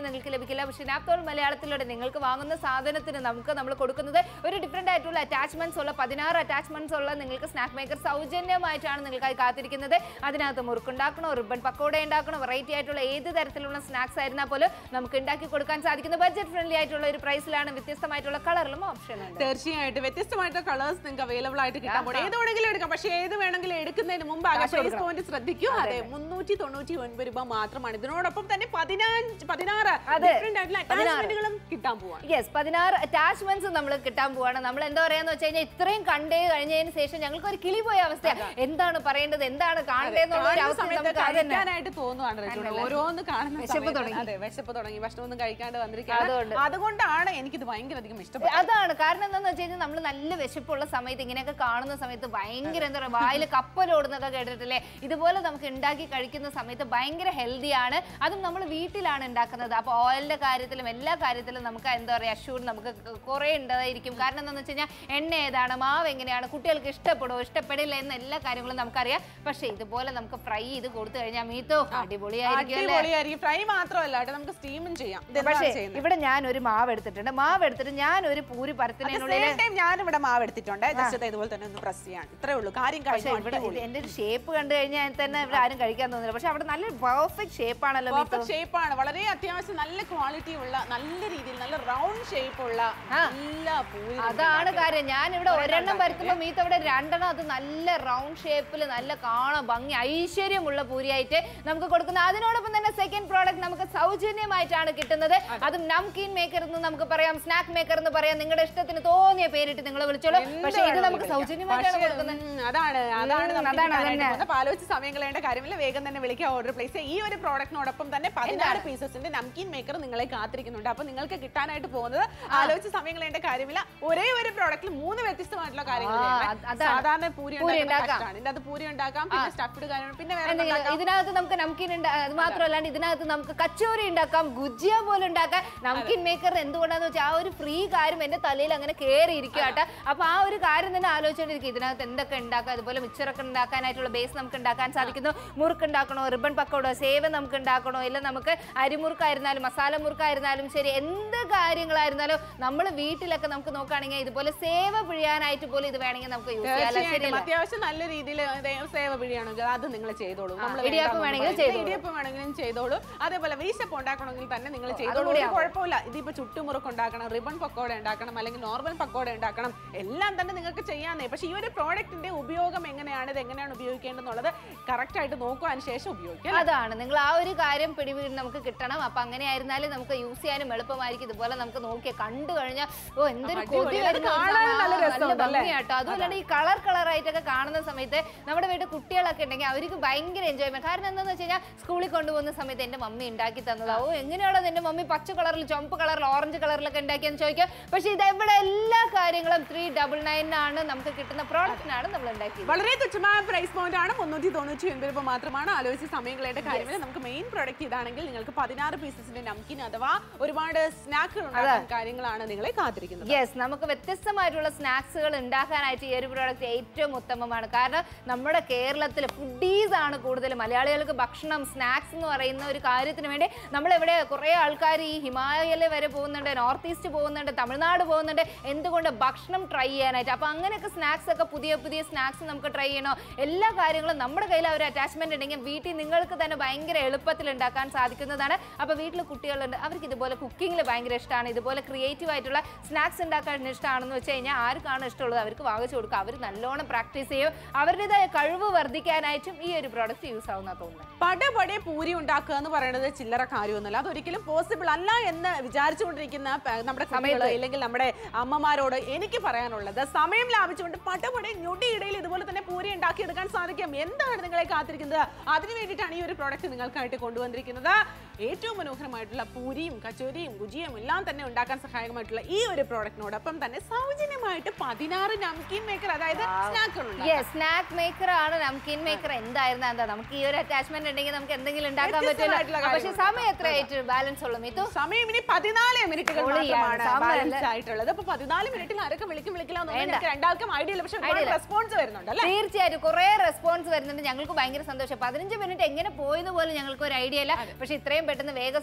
നിങ്ങൾക്ക് ലഭിക്കില്ല പക്ഷെ നാപ്തോൾ മലയാളത്തിലൂടെ നിങ്ങൾക്ക് വാങ്ങുന്ന സാധനത്തിന് നമുക്ക് നമ്മൾ കൊടുക്കുന്നത് ഒരു ഡിഫറെന്റ് ആയിട്ടുള്ള അറ്റാച്ച്മെന്റ്സ് ഉള്ള പതിനാറ് അറ്റാച്ച്മെന്റ്സ് ഉള്ള നിങ്ങൾക്ക് സ്നാക്ക് മേക്കർ സൗജന്യമായിട്ടാണ് നിങ്ങൾക്കായി കാത്തിരിക്കുന്നത് അതിനകത്ത് മുറുക്കുണ്ടാക്കണോ റിബൺ പക്കോട ഉണ്ടാക്കണോ വെറൈറ്റി ആയിട്ടുള്ള ഏത് തരത്തിലുള്ള സ്നാക്സ് ആയിരുന്നാൽ പോലും നമുക്ക് ഉണ്ടാക്കി കൊടുക്കാൻ സാധിക്കുന്ന ബഡ്ജറ്റ് ഫ്രണ്ട്ലി ആയിട്ടുള്ള ഒരു പ്രൈസിലാണ് വ്യത്യസ്തമായിട്ടുള്ള കളറിലും ഓപ്ഷൻ ഉണ്ട് തീർച്ചയായിട്ടും വ്യത്യസ്തമായിട്ടുള്ള കളേഴ്സ് നിങ്ങൾക്ക് അവൈലബിൾ ആയിട്ട് കിട്ടാൻ പോണേ ഏത് വേണമെങ്കിലും എടുക്കാം പക്ഷേ ഏത് വേണമെങ്കിലും എടുക്കുന്നതിന് മുമ്പ് ആകെ പ്രൈസ് പോയിന്റ് ശ്രദ്ധിക്കൂ അതെ മുന്നൂറ്റി തൊണ്ണൂറ്റി ഒൻപത് രൂപ മാത്രമാണ് ഇതിനോടൊപ്പം തന്നെ പതിനഞ്ച് പതിനാറ് അതെ. ഡിഫറെന്റ് ആയിട്ടുള്ള അറ്റാച്ച്മെന്റുകളും കിട്ടാൻ പോവാണ് യെസ് പതിനാറ് അറ്റാച്ച്മെന്റ്സ് നമ്മൾ കിട്ടാൻ പോവാണ് നമ്മൾ എന്താ പറയാന്ന് വെച്ച് കഴിഞ്ഞാൽ ഇത്രയും കണ്ടേ കഴിഞ്ഞതിന് ശേഷം ഞങ്ങൾക്ക് ഒരു കിളി പോയ അവസ്ഥ എന്താണ് പറയേണ്ടത് എന്താണ് കാണേണ്ടതെന്നുള്ള ഒരു കാണുന്ന അവസ്ഥ സമയത്ത് നമുക്ക് അത് തന്നെ കഴിക്കാനായിട്ട് തോന്നുവാണ് റെജുവിന്. ഓരോന്ന് കാണുന്ന വിശപ്പ് സമയത്ത് തുടങ്ങി. അതെ വിശപ്പ് തുടങ്ങി ഭക്ഷണമൊന്നും കഴിക്കാണ്ട് വന്നിരിക്കുകയാണ് അതുകൊണ്ട്. അതുകൊണ്ടാണ് എനിക്കിത് ഭയങ്കര അധികം ഇഷ്ടപ്പെട്ടത് അതാണ് കാരണം എന്താന്ന് വെച്ച് കഴിഞ്ഞാൽ നമ്മൾ നല്ല വിശപ്പുള്ള സമയത്ത് ഇങ്ങനെയൊക്കെ കാണുന്ന സമയത്ത് ഭയങ്കര എന്താ പറയുക വായിൽ കപ്പലോടുന്നൊക്കെ കേട്ടിട്ടില്ലേ ഇതുപോലെ നമുക്ക് ഉണ്ടാക്കി കഴിക്കുന്ന സമയത്ത് ഭയങ്കര ഹെൽത്തിയാണ് അതും നമ്മൾ വീട്ടിലാണ് ഉണ്ടാക്കുന്നത് അപ്പോൾ ഓയിലിന്റെ കാര്യത്തിലും എല്ലാ കാര്യത്തിലും നമുക്ക് എന്താ പറയുക അഷ്യൂർ നമുക്ക് കുറേ ഉണ്ടായിരിക്കും കാരണം എന്താണെന്ന് വെച്ച് കഴിഞ്ഞാൽ എണ്ണ ഏതാണ് മാവ് എങ്ങനെയാണ് കുട്ടികൾക്ക് ഇഷ്ടപ്പെടുമോ ഇഷ്ടപ്പെടില്ല എന്ന എല്ലാ കാര്യങ്ങളും നമുക്കറിയാം പക്ഷേ ഇതുപോലെ നമുക്ക് ഫ്രൈ ചെയ്ത് കൊടുത്തു കഴിഞ്ഞാൽ മീത്തോ അടിപൊളിയായിരിക്കും അല്ലേ അടിപൊളിയായിരിക്കും ഫ്രൈ മാത്രമല്ല കേട്ടോ നമുക്ക് സ്റ്റീമും ചെയ്യാം ഇതെന്താണ് പക്ഷേ ചെയ്യുന്നത് ഇവിടെ ഞാൻ ഒരു മാവ് എടുത്തിട്ടുണ്ട് മാവ് എടുത്തിട്ട് ഞാൻ ഒരു പൂരി പരത്തുന്നതിനുള്ളിൽ ഞാൻ ഇവിടെ മാവ് എടുത്തിട്ടുണ്ട് ജസ്റ്റ് ഇതുപോലെ തന്നെ ഒന്ന് പ്രസ് ചെയ്യാൻ ഇത്രേ ഉള്ളൂ കാര്യം പക്ഷേ കഴിഞ്ഞു ഇവിടെ ഇത് എന്റെ ഒരു ഷേപ്പ് കണ്ടു കഴിഞ്ഞാൽ തന്നെ ഇവിടെ ആരും കഴിക്കാൻ തോന്നില്ല പക്ഷെ അവിടെ നല്ല പെർഫെക്റ്റ് ഷേപ്പ് ആണല്ലോ മീത്തു. പെർഫെക്റ്റ് ഷേപ്പ് ആണ് വളരെ അത്യാവശ്യം നല്ല ക്വാളിറ്റി ഉള്ള നല്ല രീതിയിൽ നല്ല റൗണ്ട് ഷേപ്പ് ഉള്ള നല്ല പൂരി നമുക്ക് അതാണ് ഉണ്ടാക്കി കാര്യം ഞാൻ ഇവിടെ ഒരെണ്ണം ഒരെണ്ണം ഉണ്ടാക്കി. പരത്തുമ്പോൾ മീത്ത് അവിടെ രണ്ടെണ്ണം അത് നല്ല റൗണ്ട് ഷേപ്പിൽ നല്ല കാണാൻ ഭംഗി ഐശ്വര്യമുള്ള പൂരിയായിട്ട് നമുക്ക് കൊടുക്കുന്നത് അതിനോടൊപ്പം തന്നെ സെക്കൻഡ് പ്രോഡക്റ്റ് നമുക്ക് സൗജന്യമായിട്ടാണ് കിട്ടുന്നത് അതും നംകീൻ മേക്കർ എന്ന് നമുക്ക് പറയാം സ്നാക്ക് മേക്കർ എന്ന് പറയാം നിങ്ങളുടെ ഇഷ്ടത്തിന് തോന്നിയ പേരിട്ട് നിങ്ങൾ വിളിച്ചോളൂ എന്ത് പക്ഷേ ഇത് വേണമെങ്കിലും നമുക്ക് വിളിക്കാം. സൗജന്യമായിട്ടാണ് പക്ഷേ, കൊടുക്കുന്നത് ഉം, അതാണ് അതാണ് ഉം, നമുക്ക് അതാണ് കിട്ടാനായിട്ട് അതന്നെ. പോകുന്നത്. അപ്പൊ ആലോചിച്ച് സമയം കളയേണ്ട കാര്യമില്ല വേഗം തന്നെ വിളിക്കുക ഓർഡർ പ്ലേസ് ഈ ഒരു പ്രോഡക്റ്റിനോടൊപ്പം തന്നെ പതിനാറ് പീസസിന്റെ നംകീൻ മേക്കർ നിങ്ങളെ കാത്തിരിക്കുന്നുണ്ട് അപ്പൊ നിങ്ങൾക്ക് കിട്ടാനായിട്ട് പോകുന്നത് ആലോചിച്ച് സമയം കളയേണ്ട കാര്യമില്ല ഒരേ ഒരു പ്രോഡക്റ്റിൽ മൂന്ന് വ്യത്യസ്തമായിട്ടുള്ള കാര്യങ്ങൾ ആ, ചെയ്യണം. അത് അതാണ്. സാധാരണ പൂരി പൂരി ഉണ്ടാക്കുന്ന ഉണ്ടാക്കാം. കഷ്ടാണ് ഇതിന്റെ അത് പൂരി ഉണ്ടാക്കാം പിന്നെ സ്റ്റഫ്ഡ് കാര്യങ്ങൾ പിന്നെ വേറെ എന്തെങ്കിലും ഉണ്ടാക്കാം ഇതിനകത്ത് നമുക്ക് നംകിൻ ഉണ്ട് അത് മാത്രമല്ലാണ്ട് ഇതിനകത്ത് നമുക്ക് കച്ചോറി ഉണ്ടാക്കാം ഗുജിയ പോലെ ഉണ്ടാക്കാം നംകിൻ മേക്കർ എന്തുകൊണ്ടാന്ന് വെച്ചാൽ ആ ഒരു ഫ്രീ കാര്യം എന്റെ തലയിൽ അങ്ങനെ കയറി ഇരിക്കുക കേട്ടോ അപ്പൊ ആ ഒരു കാര്യം തന്നെ ആലോചിച്ചോണ്ടിരിക്കും ഇതിനകത്ത് എന്തൊക്കെ ഉണ്ടാക്കാം അതുപോലെ മിച്ചറൊക്കെ ഉണ്ടാക്കാനായിട്ടുള്ള ബേസ് നമുക്ക് ഉണ്ടാക്കാൻ സാധിക്കുന്നു മുറുക്ക് ഉണ്ടാക്കണോ റിബൺ പക്കോടോ സേവ നമുക്ക് ഉണ്ടാക്കണോ ഇല്ല നമുക്ക് അരിമുറുക്കായിരുന്നാലും മസാല മുറുക്കായിരുന്നാലും ശരി എന്ത് കാര്യങ്ങളായിരുന്നാലും നമ്മൾ വീട്ടിലൊക്കെ നമുക്ക് നോക്കുകയാണെങ്കിൽ ഇതുപോലെ സേവ പിഴിയാനായിട്ട് പോലും ഇത് വേണമെങ്കിൽ നമുക്ക് യൂസ് ചെയ്യാം തീർച്ചയായിട്ടും ശരിയല്ല അത്യാവശ്യം നല്ല രീതിയിൽ സേവ പിടിയാണെങ്കിൽ അത് നിങ്ങൾ ചെയ്തോളൂ നമ്മൾ ഇടിയപ്പം വേണമെങ്കിൽ ചെയ്തോളൂ. ഇടിയപ്പം വേണമെങ്കിലും ചെയ്തോളൂ അതേപോലെ വീശപ്പ് ഉണ്ടാക്കണമെങ്കിൽ തന്നെ നിങ്ങൾ ചെയ്തോളൂ കൂടി ഒരു കുഴപ്പമില്ല ഇതിപ്പോ ചുട്ടുമുറുക്ക് ഉണ്ടാക്കണം റിബൺ പക്കോട ഉണ്ടാക്കണം അല്ലെങ്കിൽ നോർമൽ പക്കോട ഉണ്ടാക്കണം എല്ലാം തന്നെ നിങ്ങൾക്ക് ചെയ്യാന്നേ പക്ഷേ ഈ ഒരു പ്രോഡക്റ്റിന്റെ ഉപയോഗം എങ്ങനെയാണ് ഇത് എങ്ങനെയാണ് ഉപയോഗിക്കേണ്ടതെന്നുള്ളത് കറക്റ്റ് ആയിട്ട് നോക്കുവാൻ ശേഷം ഉപയോഗിക്കാം അതാണ് നിങ്ങൾ ആ ഒരു കാര്യം പിടിവീട് നമുക്ക് കിട്ടണം അപ്പൊ അങ്ങനെ ആയിരുന്നാലും നമുക്ക് യൂസ് ചെയ്യാനും എളുപ്പമായിരിക്കും ഇതുപോലെ നമുക്ക് നോക്കിയ കണ്ടു കഴിഞ്ഞാൽ ഓ എന്തൊരു അടിപൊളി. കൊതി അത് വരുന്ന ഒരു കാണാൻ സംഭവം. നല്ല ആ, രസമുണ്ട് അല്ലേ? ഭംഗിയാട്ടോ അതുമല്ലാണ്ട് ഈ കളർ കളർ ആയിട്ടൊക്കെ കാണുന്ന സമയത്ത് നമ്മുടെ വീട്ടിൽ കുട്ടികളൊക്കെ ഉണ്ടെങ്കിൽ അവർക്ക് ഭയങ്കര എൻജോയ്മെന്റ് കാരണം എന്താണെന്ന് വെച്ച് കഴിഞ്ഞാൽ സ്കൂളിൽ കൊണ്ടുപോകുന്ന സമയത്ത് എന്റെ മമ്മി ഉണ്ടാക്കി തന്നതാ ഓ എങ്ങനെയാണോ എന്റെ മമ്മി പച്ച കളറിൽ ചുമപ്പ് കളറിൽ ഓറഞ്ച് കളറിലൊക്കെ ഉണ്ടാക്കിയെന്ന് ചോദിക്കാം പക്ഷെ ഇത് ഇവിടെ എല്ലാ കാര്യങ്ങളും ത്രീ ഡബിൾ നയനാണ് നമുക്ക് കിട്ടുന്ന പ്രോഡക്റ്റിനാണ് നമ്മൾ ഉണ്ടാക്കിയത് വളരെ തുച്ഛമായ പ്രൈസ് പോയിന്റ് ആണ് മുന്നൂറ്റി തൊണ്ണൂറ്റി ഒൻപത് രൂപ മാത്രമാണ് ആലോചിച്ച് സമയങ്ങളായിട്ട് കാര്യമില്ല നമുക്ക് മെയിൻ പ്രോഡക്റ്റ് ഇതാണെങ്കിൽ നിങ്ങൾക്ക് പതിനാറ് പീസസിന്റെ നംകിൻ അഥവാ ഒരുപാട് സ്നാക്കുകൾ ഉണ്ടാക്കുന്ന കാര്യങ്ങളാണ് നിങ്ങളെ കാത്തിരിക്കുന്നത് യെസ് നമുക്ക് വ്യത്യസ്തമായിട്ടുള്ള സ്നാക്സുകൾ ഉണ്ടാക്കാനായിട്ട് ഈ ഒരു പ്രോഡക്റ്റ് ഏറ്റവും ഉത്തമമാണ് കാരണം നമ്മുടെ കേരളത്തിൽ ഫുഡീസ് ആണ് കൂടുതൽ മലയാളികൾക്ക് ഭക്ഷണം സ്നാക്സ് എന്ന് പറയുന്ന ഒരു കാര്യത്തിന് വേണ്ടി നമ്മളിവിടെ കുറേ ആൾക്കാർ ഈ ഹിമാലയയിൽ വരെ പോകുന്നുണ്ട് നോർത്ത് ഈസ്റ്റ് പോകുന്നുണ്ട് തമിഴ്നാട് പോകുന്നുണ്ട് എന്തുകൊണ്ട് ഭക്ഷണം ട്രൈ ചെയ്യാനായിട്ട് അപ്പോൾ അങ്ങനെയൊക്കെ സ്നാക്സ് ഒക്കെ പുതിയ പുതിയ സ്നാക്സ് നമുക്ക് ട്രൈ ചെയ്യണോ എല്ലാ കാര്യങ്ങളും നമ്മുടെ കയ്യിൽ ആ ഒരു അറ്റാച്ച്മെന്റ് ഉണ്ടെങ്കിൽ വീട്ടിൽ നിങ്ങൾക്ക് തന്നെ ഭയങ്കര എളുപ്പത്തിൽ ഉണ്ടാക്കാൻ സാധിക്കുന്നതാണ് അപ്പോൾ വീട്ടിൽ കുട്ടികളുണ്ട് അവർക്ക് ഇതുപോലെ കുക്കിങ്ങിൽ ഭയങ്കര ഇഷ്ടമാണ് ഇതുപോലെ ക്രിയേറ്റീവ് ആയിട്ടുള്ള സ്നാക്സ് ഉണ്ടാക്കാൻ ഇഷ്ടമാണെന്ന് വെച്ച് കഴിഞ്ഞാൽ ആർക്കാണ് ഇഷ്ടമുള്ളത് അവർക്ക് വാങ്ങിച്ചു കൊടുക്കുക അവർ നല്ലോണം പ്രാക്ടീസ് ചെയ്യും അവരുടേതായ കഴിവ് വർദ്ധിക്കാനായിട്ടും ഈ ഒരു പ്രോഡക്റ്റ് യൂസ് ആവുന്ന തോന്നുന്നത് പടപടെ പൂരി ഉണ്ടാക്കുക എന്ന് പറയുന്നത് ചില്ലറ കാര്യമൊന്നുമല്ല അതൊരിക്കലും പോസിബിൾ അല്ല എന്ന് വിചാരിച്ചുകൊണ്ടിരിക്കുന്ന പ- നമ്മുടെ സമയത്ത് ഇല്ലെങ്കിൽ നമ്മുടെ അമ്മമാരോട് എനിക്ക് പറയാനുള്ളത് സമയം ലാഭിച്ചുകൊണ്ട് പടപടെ ഞൊടിയിടയിൽ ഇതുപോലെ തന്നെ പൂരി ഉണ്ടാക്കി എടുക്കാൻ സാധിക്കും എന്താണ് നിങ്ങളെ കാത്തിരിക്കുന്നത് അതിനു വേണ്ടിയിട്ടാണ് ഈ ഒരു പ്രോഡക്റ്റ് നിങ്ങൾക്കായിട്ട് കൊണ്ടുവന്നിരിക്കുന്നത് ഏറ്റവും മനോഹരമായിട്ടുള്ള പൂരിയും കച്ചോരിയും ഗുജിയും എല്ലാം തന്നെ ഉണ്ടാക്കാൻ സഹായകമായിട്ടുള്ള ഈ ഒരു പ്രോഡക്റ്റിനോടൊപ്പം തന്നെ സൗജന്യമായിട്ട് പതിനാറ് നംകീൻ മേക്കർ അതായത് സ്നാക്കുകൾ യെസ് സ്നാക്ക് മേക്കർ ആണ് നംകിൻ മേക്കർ എന്തായിരുന്ന എന്താ നമുക്ക് ഈ ഒരു അറ്റാച്ച്മെന്റ് ഉണ്ടെങ്കിൽ നമുക്ക് എന്തെങ്കിലും ഉണ്ടാക്കാൻ പറ്റുമല്ലോ വ്യത്യസ്തമായിട്ടുള്ള പക്ഷെ സമയം എത്രയായിട്ട് ബാലൻസ് ഉള്ളൂ മീത്തു സമയം ഇനി പതിനാല് മിനിറ്റുകൾ പൊളിയാണ്. മാത്രമാണ് സമയം ബാലൻസ് ആയിട്ടുള്ളത് അപ്പൊ പതിനാല് മിനിറ്റിൽ ആരൊക്കെ വിളിക്കും വിളിക്കില്ല എന്നൊന്നും രണ്ടാൾക്കും ഐഡിയ ഇല്ല പക്ഷെ ഒരുപാട് റെസ്പോൺസ് വരുന്നുണ്ട് അല്ലേ തീർച്ചയായിട്ടും കുറെ റെസ്പോൺസ് വരുന്നുണ്ട് ഞങ്ങൾക്ക് ഭയങ്കര സന്തോഷം പതിനഞ്ച് മിനിറ്റ് എങ്ങനെ പോയെന്ന് പോലും ഞങ്ങൾക്ക് ഒരു ഐഡിയ ഇല്ല പക്ഷെ ഇത്രയും പെട്ടെന്ന് വേഗം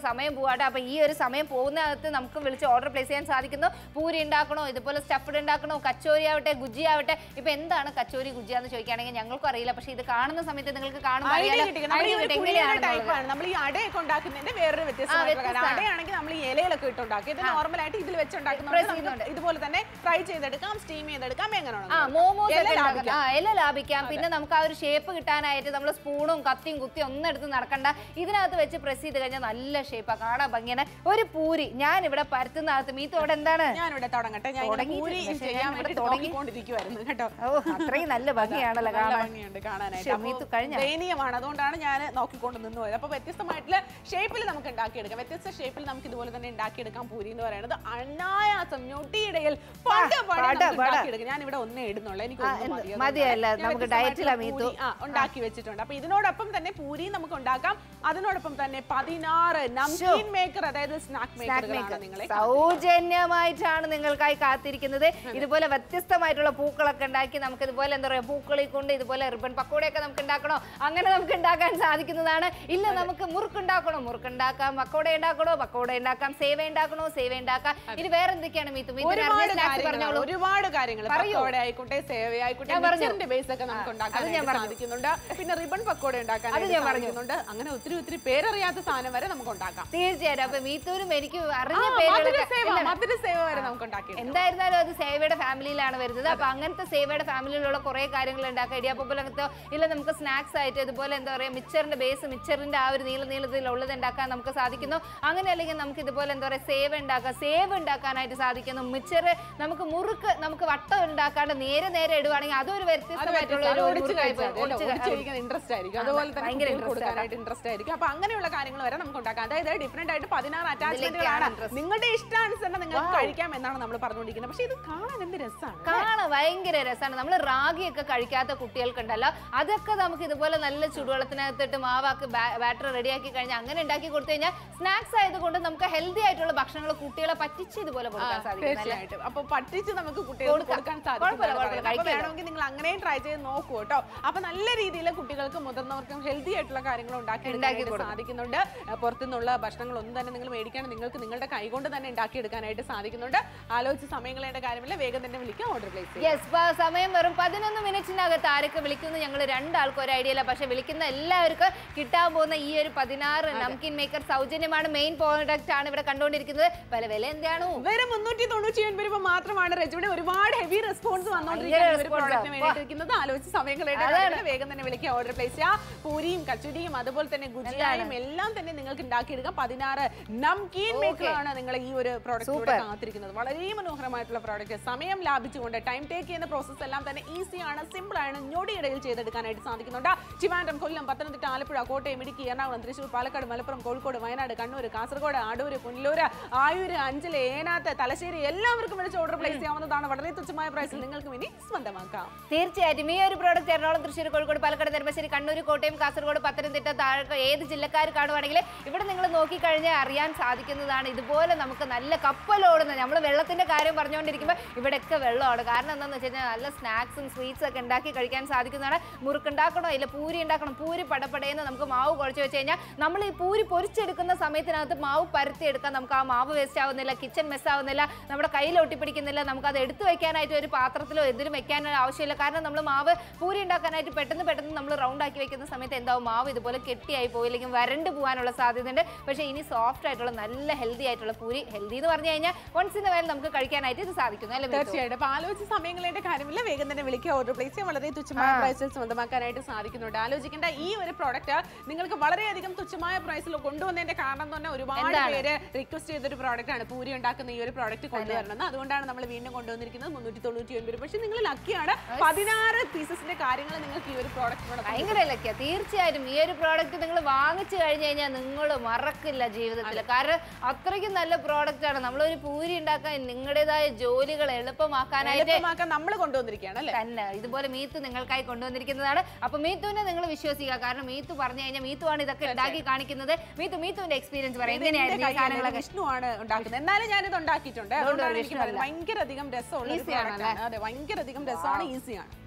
സമയം പോവാട്ടെ അപ്പൊ ഈ ഒരു സമയം പോകുന്നകത്ത് നമുക്ക് വിളിച്ച് ഓർഡർ പ്ലേസ് ചെയ്യാൻ സാധിക്കുന്നു പൂരി ഉണ്ടാക്കണോ ഇതുപോലെ സ്റ്റഫ്ഡ് ഉണ്ടാക്കണോ കച്ചോരി ആവട്ടെ ഗുജി ആവട്ടെ ഇപ്പൊ എന്താണ് കച്ചോരി ഗുജി എന്ന് ചോദിക്കുകയാണെങ്കിൽ ഞങ്ങൾക്കും അറിയില്ല പക്ഷെ ഇത് കാണുന്ന സമയത്ത് നിങ്ങൾക്ക് കാണുമ്പോൾ ഐഡിയ അറിയാലോ കിട്ടി നമ്മൾ ഈ idea ഒരു കിട്ടി പുളിയുടെ എങ്ങനെയാണെന്നുള്ളത്. ടൈപ്പാണ് നമ്മൾ ഈ അടയൊക്കെ ഉണ്ടാക്കുന്നതിന്റെ വേറൊരു വ്യത്യസ്തമായിട്ടുള്ള കാര്യം വ്യത്യസ്തമാണ്. അടയാണെങ്കിൽ നമ്മൾ ഈ ഇലയിലൊക്കെ ഇട്ടുണ്ടാക്കി ഇത് നോർമൽ ആയിട്ട് ഇതിൽ Press വെച്ചുണ്ടാക്കുന്നതുകൊണ്ട് ചെയ്യുന്നുണ്ട്. നമുക്ക് ഇതുപോലെ തന്നെ ഫ്രൈ ചെയ്തെടുക്കാം സ്റ്റീം ചെയ്തെടുക്കാം എങ്ങനെ ആ മോമോസ് ഇല ഒക്കെ ഉണ്ടാക്കാം. ലാഭിക്കാം. ആ ഇല ലാഭിക്കാം പിന്നെ നമുക്ക് ആ ഒരു ഷേപ്പ് കിട്ടാനായിട്ട് നമ്മൾ സ്പൂണും കത്തിയും കുത്തിയും ഒന്നും എടുത്ത് നടക്കണ്ട ഇതിനകത്ത് വെച്ച് പ്രസ് ചെയ്ത് കഴിഞ്ഞാൽ നല്ല ഷേപ്പാ കാണാൻ ഭംഗിയാണ് ഒരു പൂരി ഞാൻ ഇവിടെ പരത്തുന്നകത്ത് മീത്ത് ഇവിടെ എന്താണ് ഞാനിവിടെ തുടങ്ങട്ടെ ഞാൻ ഇങ്ങനെ തുടങ്ങിയിട്ടില്ല. പൂരി പക്ഷേ ചെയ്യാൻ ഞാൻ ഇവിടെ വേണ്ടി തുടങ്ങി. നോക്കിക്കൊണ്ടിരിക്കുവായിരുന്നു കേട്ടോ ഓ അത്രയും നല്ല ഭംഗിയാണല്ലോ നല്ല കാണാൻ ഭംഗിയുണ്ട് കാണാനായിട്ട് ശ്ശെ, അപ്പോ മീത്തു കഴിഞ്ഞോ? ദയനീയമാണ് അതുകൊണ്ടാണ് ഞാൻ നോക്കിക്കൊണ്ട് നിന്ന് പോയത് അപ്പൊ വ്യത്യസ്തമായിട്ടുള്ള ഷേപ്പിൽ നമുക്ക് ഉണ്ടാക്കിയെടുക്കാം വ്യത്യസ്ത ഷേപ്പിൽ നമുക്ക് ഇതുപോലെ തന്നെ ഉണ്ടാക്കിയെടുക്കാം പൂരി എന്ന് പറയുന്നത് അനായാസം ഞൊട്ടിയിടയിൽ പട പട പട, നമുക്ക് പട. ഉണ്ടാക്കിയെടുക്കാം ഞാൻ ഇവിടെ ഒന്നേ ഇടുന്നുള്ളൂ എനിക്ക് ആ, ഒന്ന് എന്ത്? മതി. മതിയല്ല, അതുകൊണ്ടാണ് ഞാൻ നമുക്ക് വ്യത്യസ്തമായിട്ടുള്ള ഡയറ്റിലാ മീത്തു. പൂരി, ആ, ഉണ്ടാക്കി വെച്ചിട്ടുണ്ട് അപ്പൊ ഇതിനോടൊപ്പം തന്നെ പൂരി നമുക്ക് ഉണ്ടാക്കാം അതിനോടൊപ്പം തന്നെ പതിനാറ് നംകീൻ മേക്കർ അതായത് സ്നാക്ക് സ്നാക്ക് മേക്കറുകളാണ് മേക്കർ നിങ്ങളെ സൗജന്യമായിട്ടാണ് നിങ്ങൾക്കായി കാത്തിരിക്കുന്നത് ഇതുപോലെ വ്യത്യസ്തമായിട്ടുള്ള പൂക്കളൊക്കെ ഉണ്ടാക്കി നമുക്ക് ഇതുപോലെ എന്താ പറയുക പൂക്കളെ കൊണ്ട് ഇതുപോലെ റിബൺ പക്കോടയൊക്കെ നമുക്ക് ഉണ്ടാക്കണോ അങ്ങനെ നമുക്ക് ഉണ്ടാക്കാൻ സാധിക്കുന്നതാണ് ഇല്ല നമുക്ക് മുറുക്കുണ്ടാക്കണോ മുറുക്കുണ്ടാക്കാം പക്കോട ഉണ്ടാക്കണോ പക്കോട ഉണ്ടാക്കാം സേവ ഉണ്ടാക്കണോ സേവ ഉണ്ടാക്കാം ഇനി വേറെ എന്തൊക്കെയാണ് മീത്തു മീത്തു ഒരുപാട് സ്നാക്സ് കാര്യങ്ങൾ പറഞ്ഞോളൂ ഒരുപാട് കാര്യങ്ങൾ പറയൂ. പക്കോട ആയിക്കോട്ടെ സേവ ആയിക്കോട്ടെ ഞാൻ പറഞ്ഞു. മിക്സറിന്റെ ബേസ് ഒക്കെ നമുക്ക് അത് ഉണ്ടാക്കാൻ ഞാൻ പറഞ്ഞു. സാധിക്കുന്നുണ്ട് പിന്നെ റിബൺ പക്കോട ഉണ്ടാക്കാൻ അത് ഞാൻ പറഞ്ഞു. സാധിക്കുന്നുണ്ട് അങ്ങനെ ഒത്തിരി ഒത്തിരി പേരറിയാത്ത സാധനം വരെ നമുക്ക് ഉണ്ടാക്കാം തീർച്ചയായിട്ടും അപ്പൊ മീത്തൂരും എനിക്ക് ആ, അറിഞ്ഞ മധുര പേരുകളൊക്കെ സേവ ഇല്ല, മധുര സേവ വരെ നമുക്ക് ഉണ്ടാക്കി എന്തായിരുന്നാലും അത് സേവയുടെ ഫാമിലിയിലാണ് വരുന്നത് അപ്പൊ അങ്ങനത്തെ സേവയുടെ ഫാമിലിയിലുള്ള കുറെ കാര്യങ്ങൾ ഉണ്ടാക്കാം ഇടിയപ്പം പോലത്തെ ഇല്ല നമുക്ക് സ്നാക്സ് ആയിട്ട് ഇതുപോലെ എന്താ പറയാ മിച്ചറിന്റെ ബേസ് മിച്ചറിന്റെ ആ ഒരു നീള നീളത്തിലുള്ളത് ഉണ്ടാക്കാൻ നമുക്ക് സാധിക്കുന്നു അങ്ങനെ അല്ലെങ്കിൽ നമുക്ക് ഇതുപോലെ എന്താ പറയാ സേവ ഉണ്ടാക്കാം സേവ് ഉണ്ടാക്കാനായിട്ട് സാധിക്കുന്നു മിച്ചർ നമുക്ക് മുറുക്ക് നമുക്ക് വട്ടം ഉണ്ടാക്കാണ്ട് നേരെ നേരെ ഇടുവാണെങ്കിൽ അതൊരു വ്യത്യസ്തമായിട്ടുള്ള ഒരു മുറുക്കായി പോയി. ഒടിച്ച് കഴി- ഇൻട്രസ്റ്റ് ആയിരിക്കും അതുപോലെ തന്നെ ഭയങ്കര കുട്ടികൾക്ക് interest കൊടുക്കാനായിട്ട് ഇൻട്രസ്റ്റ് ആയിരിക്കും അപ്പൊ അങ്ങനെയുള്ള കാര്യങ്ങൾ വരെ നമുക്ക് ഉണ്ടാക്കാം അതായത് ഡിഫറെന്റ് ആയിട്ട് പതിനാറ് അറ്റാച്ച്മെന്റുകളാണ് interest. നിങ്ങളുടെ ഇഷ്ടാനുസരണം നിങ്ങൾക്ക് കഴിക്കാം എന്നാണ് നമ്മൾ പറഞ്ഞുകൊണ്ടിരിക്കുന്നത് പക്ഷെ ഇത് കാണാൻ എന്ത് രസമാണ് കാണാൻ ഭയങ്കര രസമാണ് നമ്മൾ റാഗിയൊക്കെ കഴിക്കാത്ത കുട്ടികൾക്കുണ്ടല്ലോ അതൊക്കെ നമുക്ക് ഇതുപോലെ നല്ല ചുടുവെള്ളത്തിനകത്തിട്ട് മാവാക്കി ബാറ്റർ റെഡിയാക്കി കഴിഞ്ഞാൽ അങ്ങനെ ഉണ്ടാക്കി കൊടുത്തു കഴിഞ്ഞാൽ സ്നാക്സ് ആയതുകൊണ്ട് നമുക്ക് ഹെൽത്തി ആയിട്ടുള്ള ഭക്ഷണങ്ങൾ കുട്ടികളെ പറ്റിച്ച് ഇതുപോലെ കൊടുക്കാൻ സാധിക്കും അല്ലേ? തീർച്ചയായിട്ടും അപ്പൊ പറ്റിച്ച് നമുക്ക് കുട്ടികൾക്ക് കൊടുക്കാം. കൊടുക്കാൻ കുഴപ്പമില്ല, കുഴപ്പമില്ല, സാധിക്കും അപ്പൊ കഴിക്കാലോ. വേണമെങ്കിൽ നിങ്ങൾ അങ്ങനെയും ട്രൈ ചെയ്ത് നോക്കൂ കേട്ടോ അപ്പൊ നല്ല രീതിയിൽ കുട്ടികൾക്കും മുതിർന്നവർക്കും ഹെൽത്തി ആയിട്ടുള്ള കാര്യങ്ങൾ ഉണ്ടാക്കി ഉണ്ടാക്കി എടുക്കാനായിട്ട് സാധിക്കുന്നുണ്ട് അഹ് പുറത്തുനിന്നുള്ള ഭക്ഷണങ്ങൾ ഒന്നും തന്നെ നിങ്ങൾ മേടിക്കാൻ നിങ്ങൾക്ക് നിങ്ങളുടെ കൈകൊണ്ട് തന്നെ ഉണ്ടാക്കിയെടുക്കാനായിട്ട് സാധിക്കുന്നുണ്ട് ആലോചിച്ച് സമയങ്ങളേണ്ട കാര്യമില്ല വേഗം തന്നെ വിളിക്കാം ഓർഡർ പ്ലേസ് ചെയ്യാം യെസ് സമയം വെറും പതിനൊന്ന് മിനിറ്റിനകത്ത് ആരൊക്കെ വിളിക്കുന്നു ഞങ്ങൾ രണ്ടാൾക്കും ഒരു ഐഡിയ ഇല്ല പക്ഷെ വിളിക്കുന്ന എല്ലാവർക്കും കിട്ടാൻ പോകുന്ന ഈ ഒരു പതിനാറ് നംകിൻ മേക്കർ സൗജന്യമാണ് മെയിൻ പ്രോഡക്റ്റ് ആണ് ഇവിടെ കണ്ടുകൊണ്ടിരിക്കുന്നത് പല വില എന്താണ് വെറും മുന്നൂറ്റി തൊണ്ണൂറ്റി ഒൻപത് രൂപ മാത്രമാണ് രജുവിടെ ഒരുപാട് ഹെവി റെസ്പോൺസ് വന്നുകൊണ്ടിരിക്കുന്ന ഒരു response ആ. പ്രോഡക്റ്റിന് വേണ്ടിയിരിക്കുന്നത് ആലോചിച്ച് സമയങ്ങളായിട്ട് കാര്യമില്ല. വേഗം തന്നെ വിളിക്കുക ഓർഡർ പ്ലേസ് ചെയ്യാം പൂരിയും കച്ചുരിയും അതുപോലെ തന്നെ ഗുജിയായും എല്ലാം തന്നെ നിങ്ങൾക്ക് ഉണ്ടാക്കിയെടുക്കാം പതിനാറ് നംകീൻ മേക്കറാണ് നിങ്ങൾ ഈ ഒരു പ്രോഡക്റ്റിലൂടെ കാത്തിരിക്കുന്നത് വളരെ മനോഹരമായിട്ടുള്ള പ്രോഡക്റ്റ് സമയം ലാഭിച്ചുകൊണ്ട് ടൈം ടേക്ക് ചെയ്യുന്ന പ്രോസസ്സ് എല്ലാം തന്നെ ഈസിയാണ് സിമ്പിൾ ആണ് ഞൊടിയിടയിൽ ചെയ്തെടുക്കാനായിട്ട് സാധിക്കുന്നുണ്ട് ട്രിവാൻഡ്രം കൊല്ലം പത്തനംതിട്ട ആലപ്പുഴ കോട്ടയം ഇടുക്കി എറണാകുളം തൃശ്ശൂർ പാലക്കാട് മലപ്പുറം കോഴിക്കോട് വയനാട് കണ്ണൂർ കാസർഗോഡ് അടൂര് പുനലൂര് ആയൂര് അഞ്ചല് ഏനാത്ത് തലശ്ശേരി എല്ലാവർക്കും വിളിച്ച് ഓർഡർ പ്ലേസ് ചെയ്യാവുന്നതാണ് വളരെ തുച്ഛമായ പ്രൈസിൽ നിങ്ങൾക്ക് ഇനി സ്വന്തമാക്കാം തീർച്ചയായിട്ടും ഈ ഒരു പ്രോഡക്റ്റ് എറണാകുളം തൃശ്ശൂർ കോഴിക്കോട് പാലക്കാട് നെടുമ്പശ്ശേരി കണ്ണൂർ കോട്ടയം കാസർഗോഡ് പത്തനംതിട്ട താഴെ ഏത് ജില്ലക്കാർ കാണുവാണെങ്കിൽ ഇവിടെ നിങ്ങൾ നോക്കിക്കഴിഞ്ഞാൽ അറിയാൻ സാധിക്കുന്നതാണ് ഇതുപോലെ നമുക്ക് നല്ല കപ്പലോടുന്ന നമ്മൾ വെള്ളത്തിന്റെ കാര്യം പറഞ്ഞുകൊണ്ടിരിക്കുമ്പോൾ ഇവിടെയൊക്കെ വെള്ളമാണ് കാരണം എന്താണെന്ന് വെച്ച് കഴിഞ്ഞാൽ നല്ല സ്നാക്സും സ്വീറ്റ്സ് ഒക്കെ ഉണ്ടാക്കി കഴിക്കാൻ സാധിക്കുന്നതാണ് മുറുക്കുണ്ടാക്കണോ ഇല്ല പൂരി ഉണ്ടാക്കണം പൂരി പടപടയെന്ന് നമുക്ക് മാവ് കുഴച്ച് വെച്ച് കഴിഞ്ഞാൽ നമ്മൾ ഈ പൂരി പൊരിച്ചെടുക്കുന്ന സമയത്തിനകത്ത് മാവ് പരത്തിയെടുക്കാൻ നമുക്ക് ആ മാവ് വേസ്റ്റ് ആവുന്നില്ല കിച്ചൺ മെസ് ആവുന്നില്ല നമ്മുടെ കയ്യിൽ ഒട്ടിപ്പിടിക്കുന്നില്ല നമുക്ക് അത് എടുത്തു വെക്കാനായിട്ട് ഒരു പാത്രത്തിലോ എന്തിനും വെക്കാൻ ആവശ്യമില്ല കാരണം നമ്മൾ മാവ് പൂരി ഉണ്ടാക്കാനായിട്ട് പെട്ടെന്ന് പെട്ടെന്ന് നമ്മൾ റൗണ്ട് ആക്കി വെക്കുന്ന സമയത്ത് എന്താവും മാവ് ഇതുപോലെ കെട്ടിയായി പോയി അല്ലെങ്കിൽ വരണ്ട് പോകാനുള്ള സാധ്യതയുണ്ട് പക്ഷേ ഇനി സോഫ്റ്റ് ആയിട്ടുള്ള നല്ല ഹെൽത്തി ആയിട്ടുള്ള പൂരി ഹെൽത്തി എന്ന് പറഞ്ഞു കഴിഞ്ഞാൽ വൺസ് ഇൻ വേൽ നമുക്ക് കഴിക്കാനായിട്ട് ഇത് സാധിക്കുന്നു അല്ലേ മീതു? തീർച്ചയായിട്ടും അപ്പൊ ആലോചിച്ച് സമയങ്ങളേണ്ട കാര്യമില്ല വേഗം തന്നെ വിളിക്കുക ഓർഡർ പ്ലേസ് ചെയ്യാൻ വളരെ തുച്ഛമായ പ്രൈസിൽ സ്വന്തമാക്കാനായിട്ട് സാധിക്കുന്നുണ്ട് ആലോചിക്കേണ്ട ഈ ഒരു പ്രോഡക്റ്റ് നിങ്ങൾക്ക് വളരെയധികം തുച്ഛമായ പ്രൈസിൽ കൊണ്ടുവന്നതിന്റെ കാരണം എന്ന് പറഞ്ഞാൽ ഒരുപാട് എന്താണ്? പേര് റിക്വസ്റ്റ് ചെയ്തൊരു പ്രോഡക്റ്റ് ആണ് പൂരി ഉണ്ടാക്കുന്ന ഈ ഒരു പ്രോഡക്റ്റ് കൊണ്ടുവരണം അതുകൊണ്ടാണ് നമ്മൾ വീണ്ടും കൊണ്ടുവന്നിരിക്കുന്നത് മുന്നൂറ്റി തൊണ്ണൂറ്റി ഒൻപത് പക്ഷേ നിങ്ങൾ ലക്കിയാണ് പതിനാറ് പീസസിന്റെ കാര്യങ്ങൾ നിങ്ങൾക്ക് ഈ ഒരു പ്രോഡക്റ്റിനോട് ഭയങ്കര ലക്കിയ തീർച്ചയായിട്ടും ഈ ഒരു പ്രോഡക്റ്റ് നിങ്ങൾ വാങ്ങിച്ചു കഴിഞ്ഞു കഴിഞ്ഞാൽ നിങ്ങൾ മറക്കില്ല ജീവിതത്തിൽ കാരണം അത്രയ്ക്കും നല്ല പ്രോഡക്റ്റ് ആണ് നമ്മളൊരു പൂരി ഉണ്ടാക്കാൻ നിങ്ങളുടേതായ ജോലികൾ എളുപ്പമാക്കാനായിട്ട് എളുപ്പമാക്കാൻ നമ്മൾ കൊണ്ടുവന്നിരിക്കുകയാണ് അല്ലേ തന്നെ ഇതുപോലെ മീത്തു നിങ്ങൾക്കായി കൊണ്ടുവന്നിരിക്കുന്നതാണ് അപ്പൊ മീത്തുവിനെ നിങ്ങൾ വിശ്വസിക്കുക കാരണം മീത്തു പറഞ്ഞു കഴിഞ്ഞാൽ മീത്തു ആണ് ഇതൊക്കെ ഉണ്ടാക്കി കാണിക്കുന്നത് മീത്തു മീത്തുവിന്റെ എക്സ്പീരിയൻസ് പറയാം ഇത് എന്റെ എങ്ങനെയായിരുന്നു ഈ കൈയല്ല, ഇത് സാധനങ്ങളൊക്കെ വിഷ്ണു ആണ് ഉണ്ടാക്കുന്നത് എന്നാലും ഞാനിത് ഉണ്ടാക്കിയിട്ടുണ്ട് അതുകൊണ്ടാണ് എനിക്ക് വിഷ്ണു പറയുന്നത് ഭയങ്കര അധികം രസമുള്ള ഒരു Easy product ആണ് അതെ ഭയങ്കര അധികം രസമാണ് ഈസിയാണ്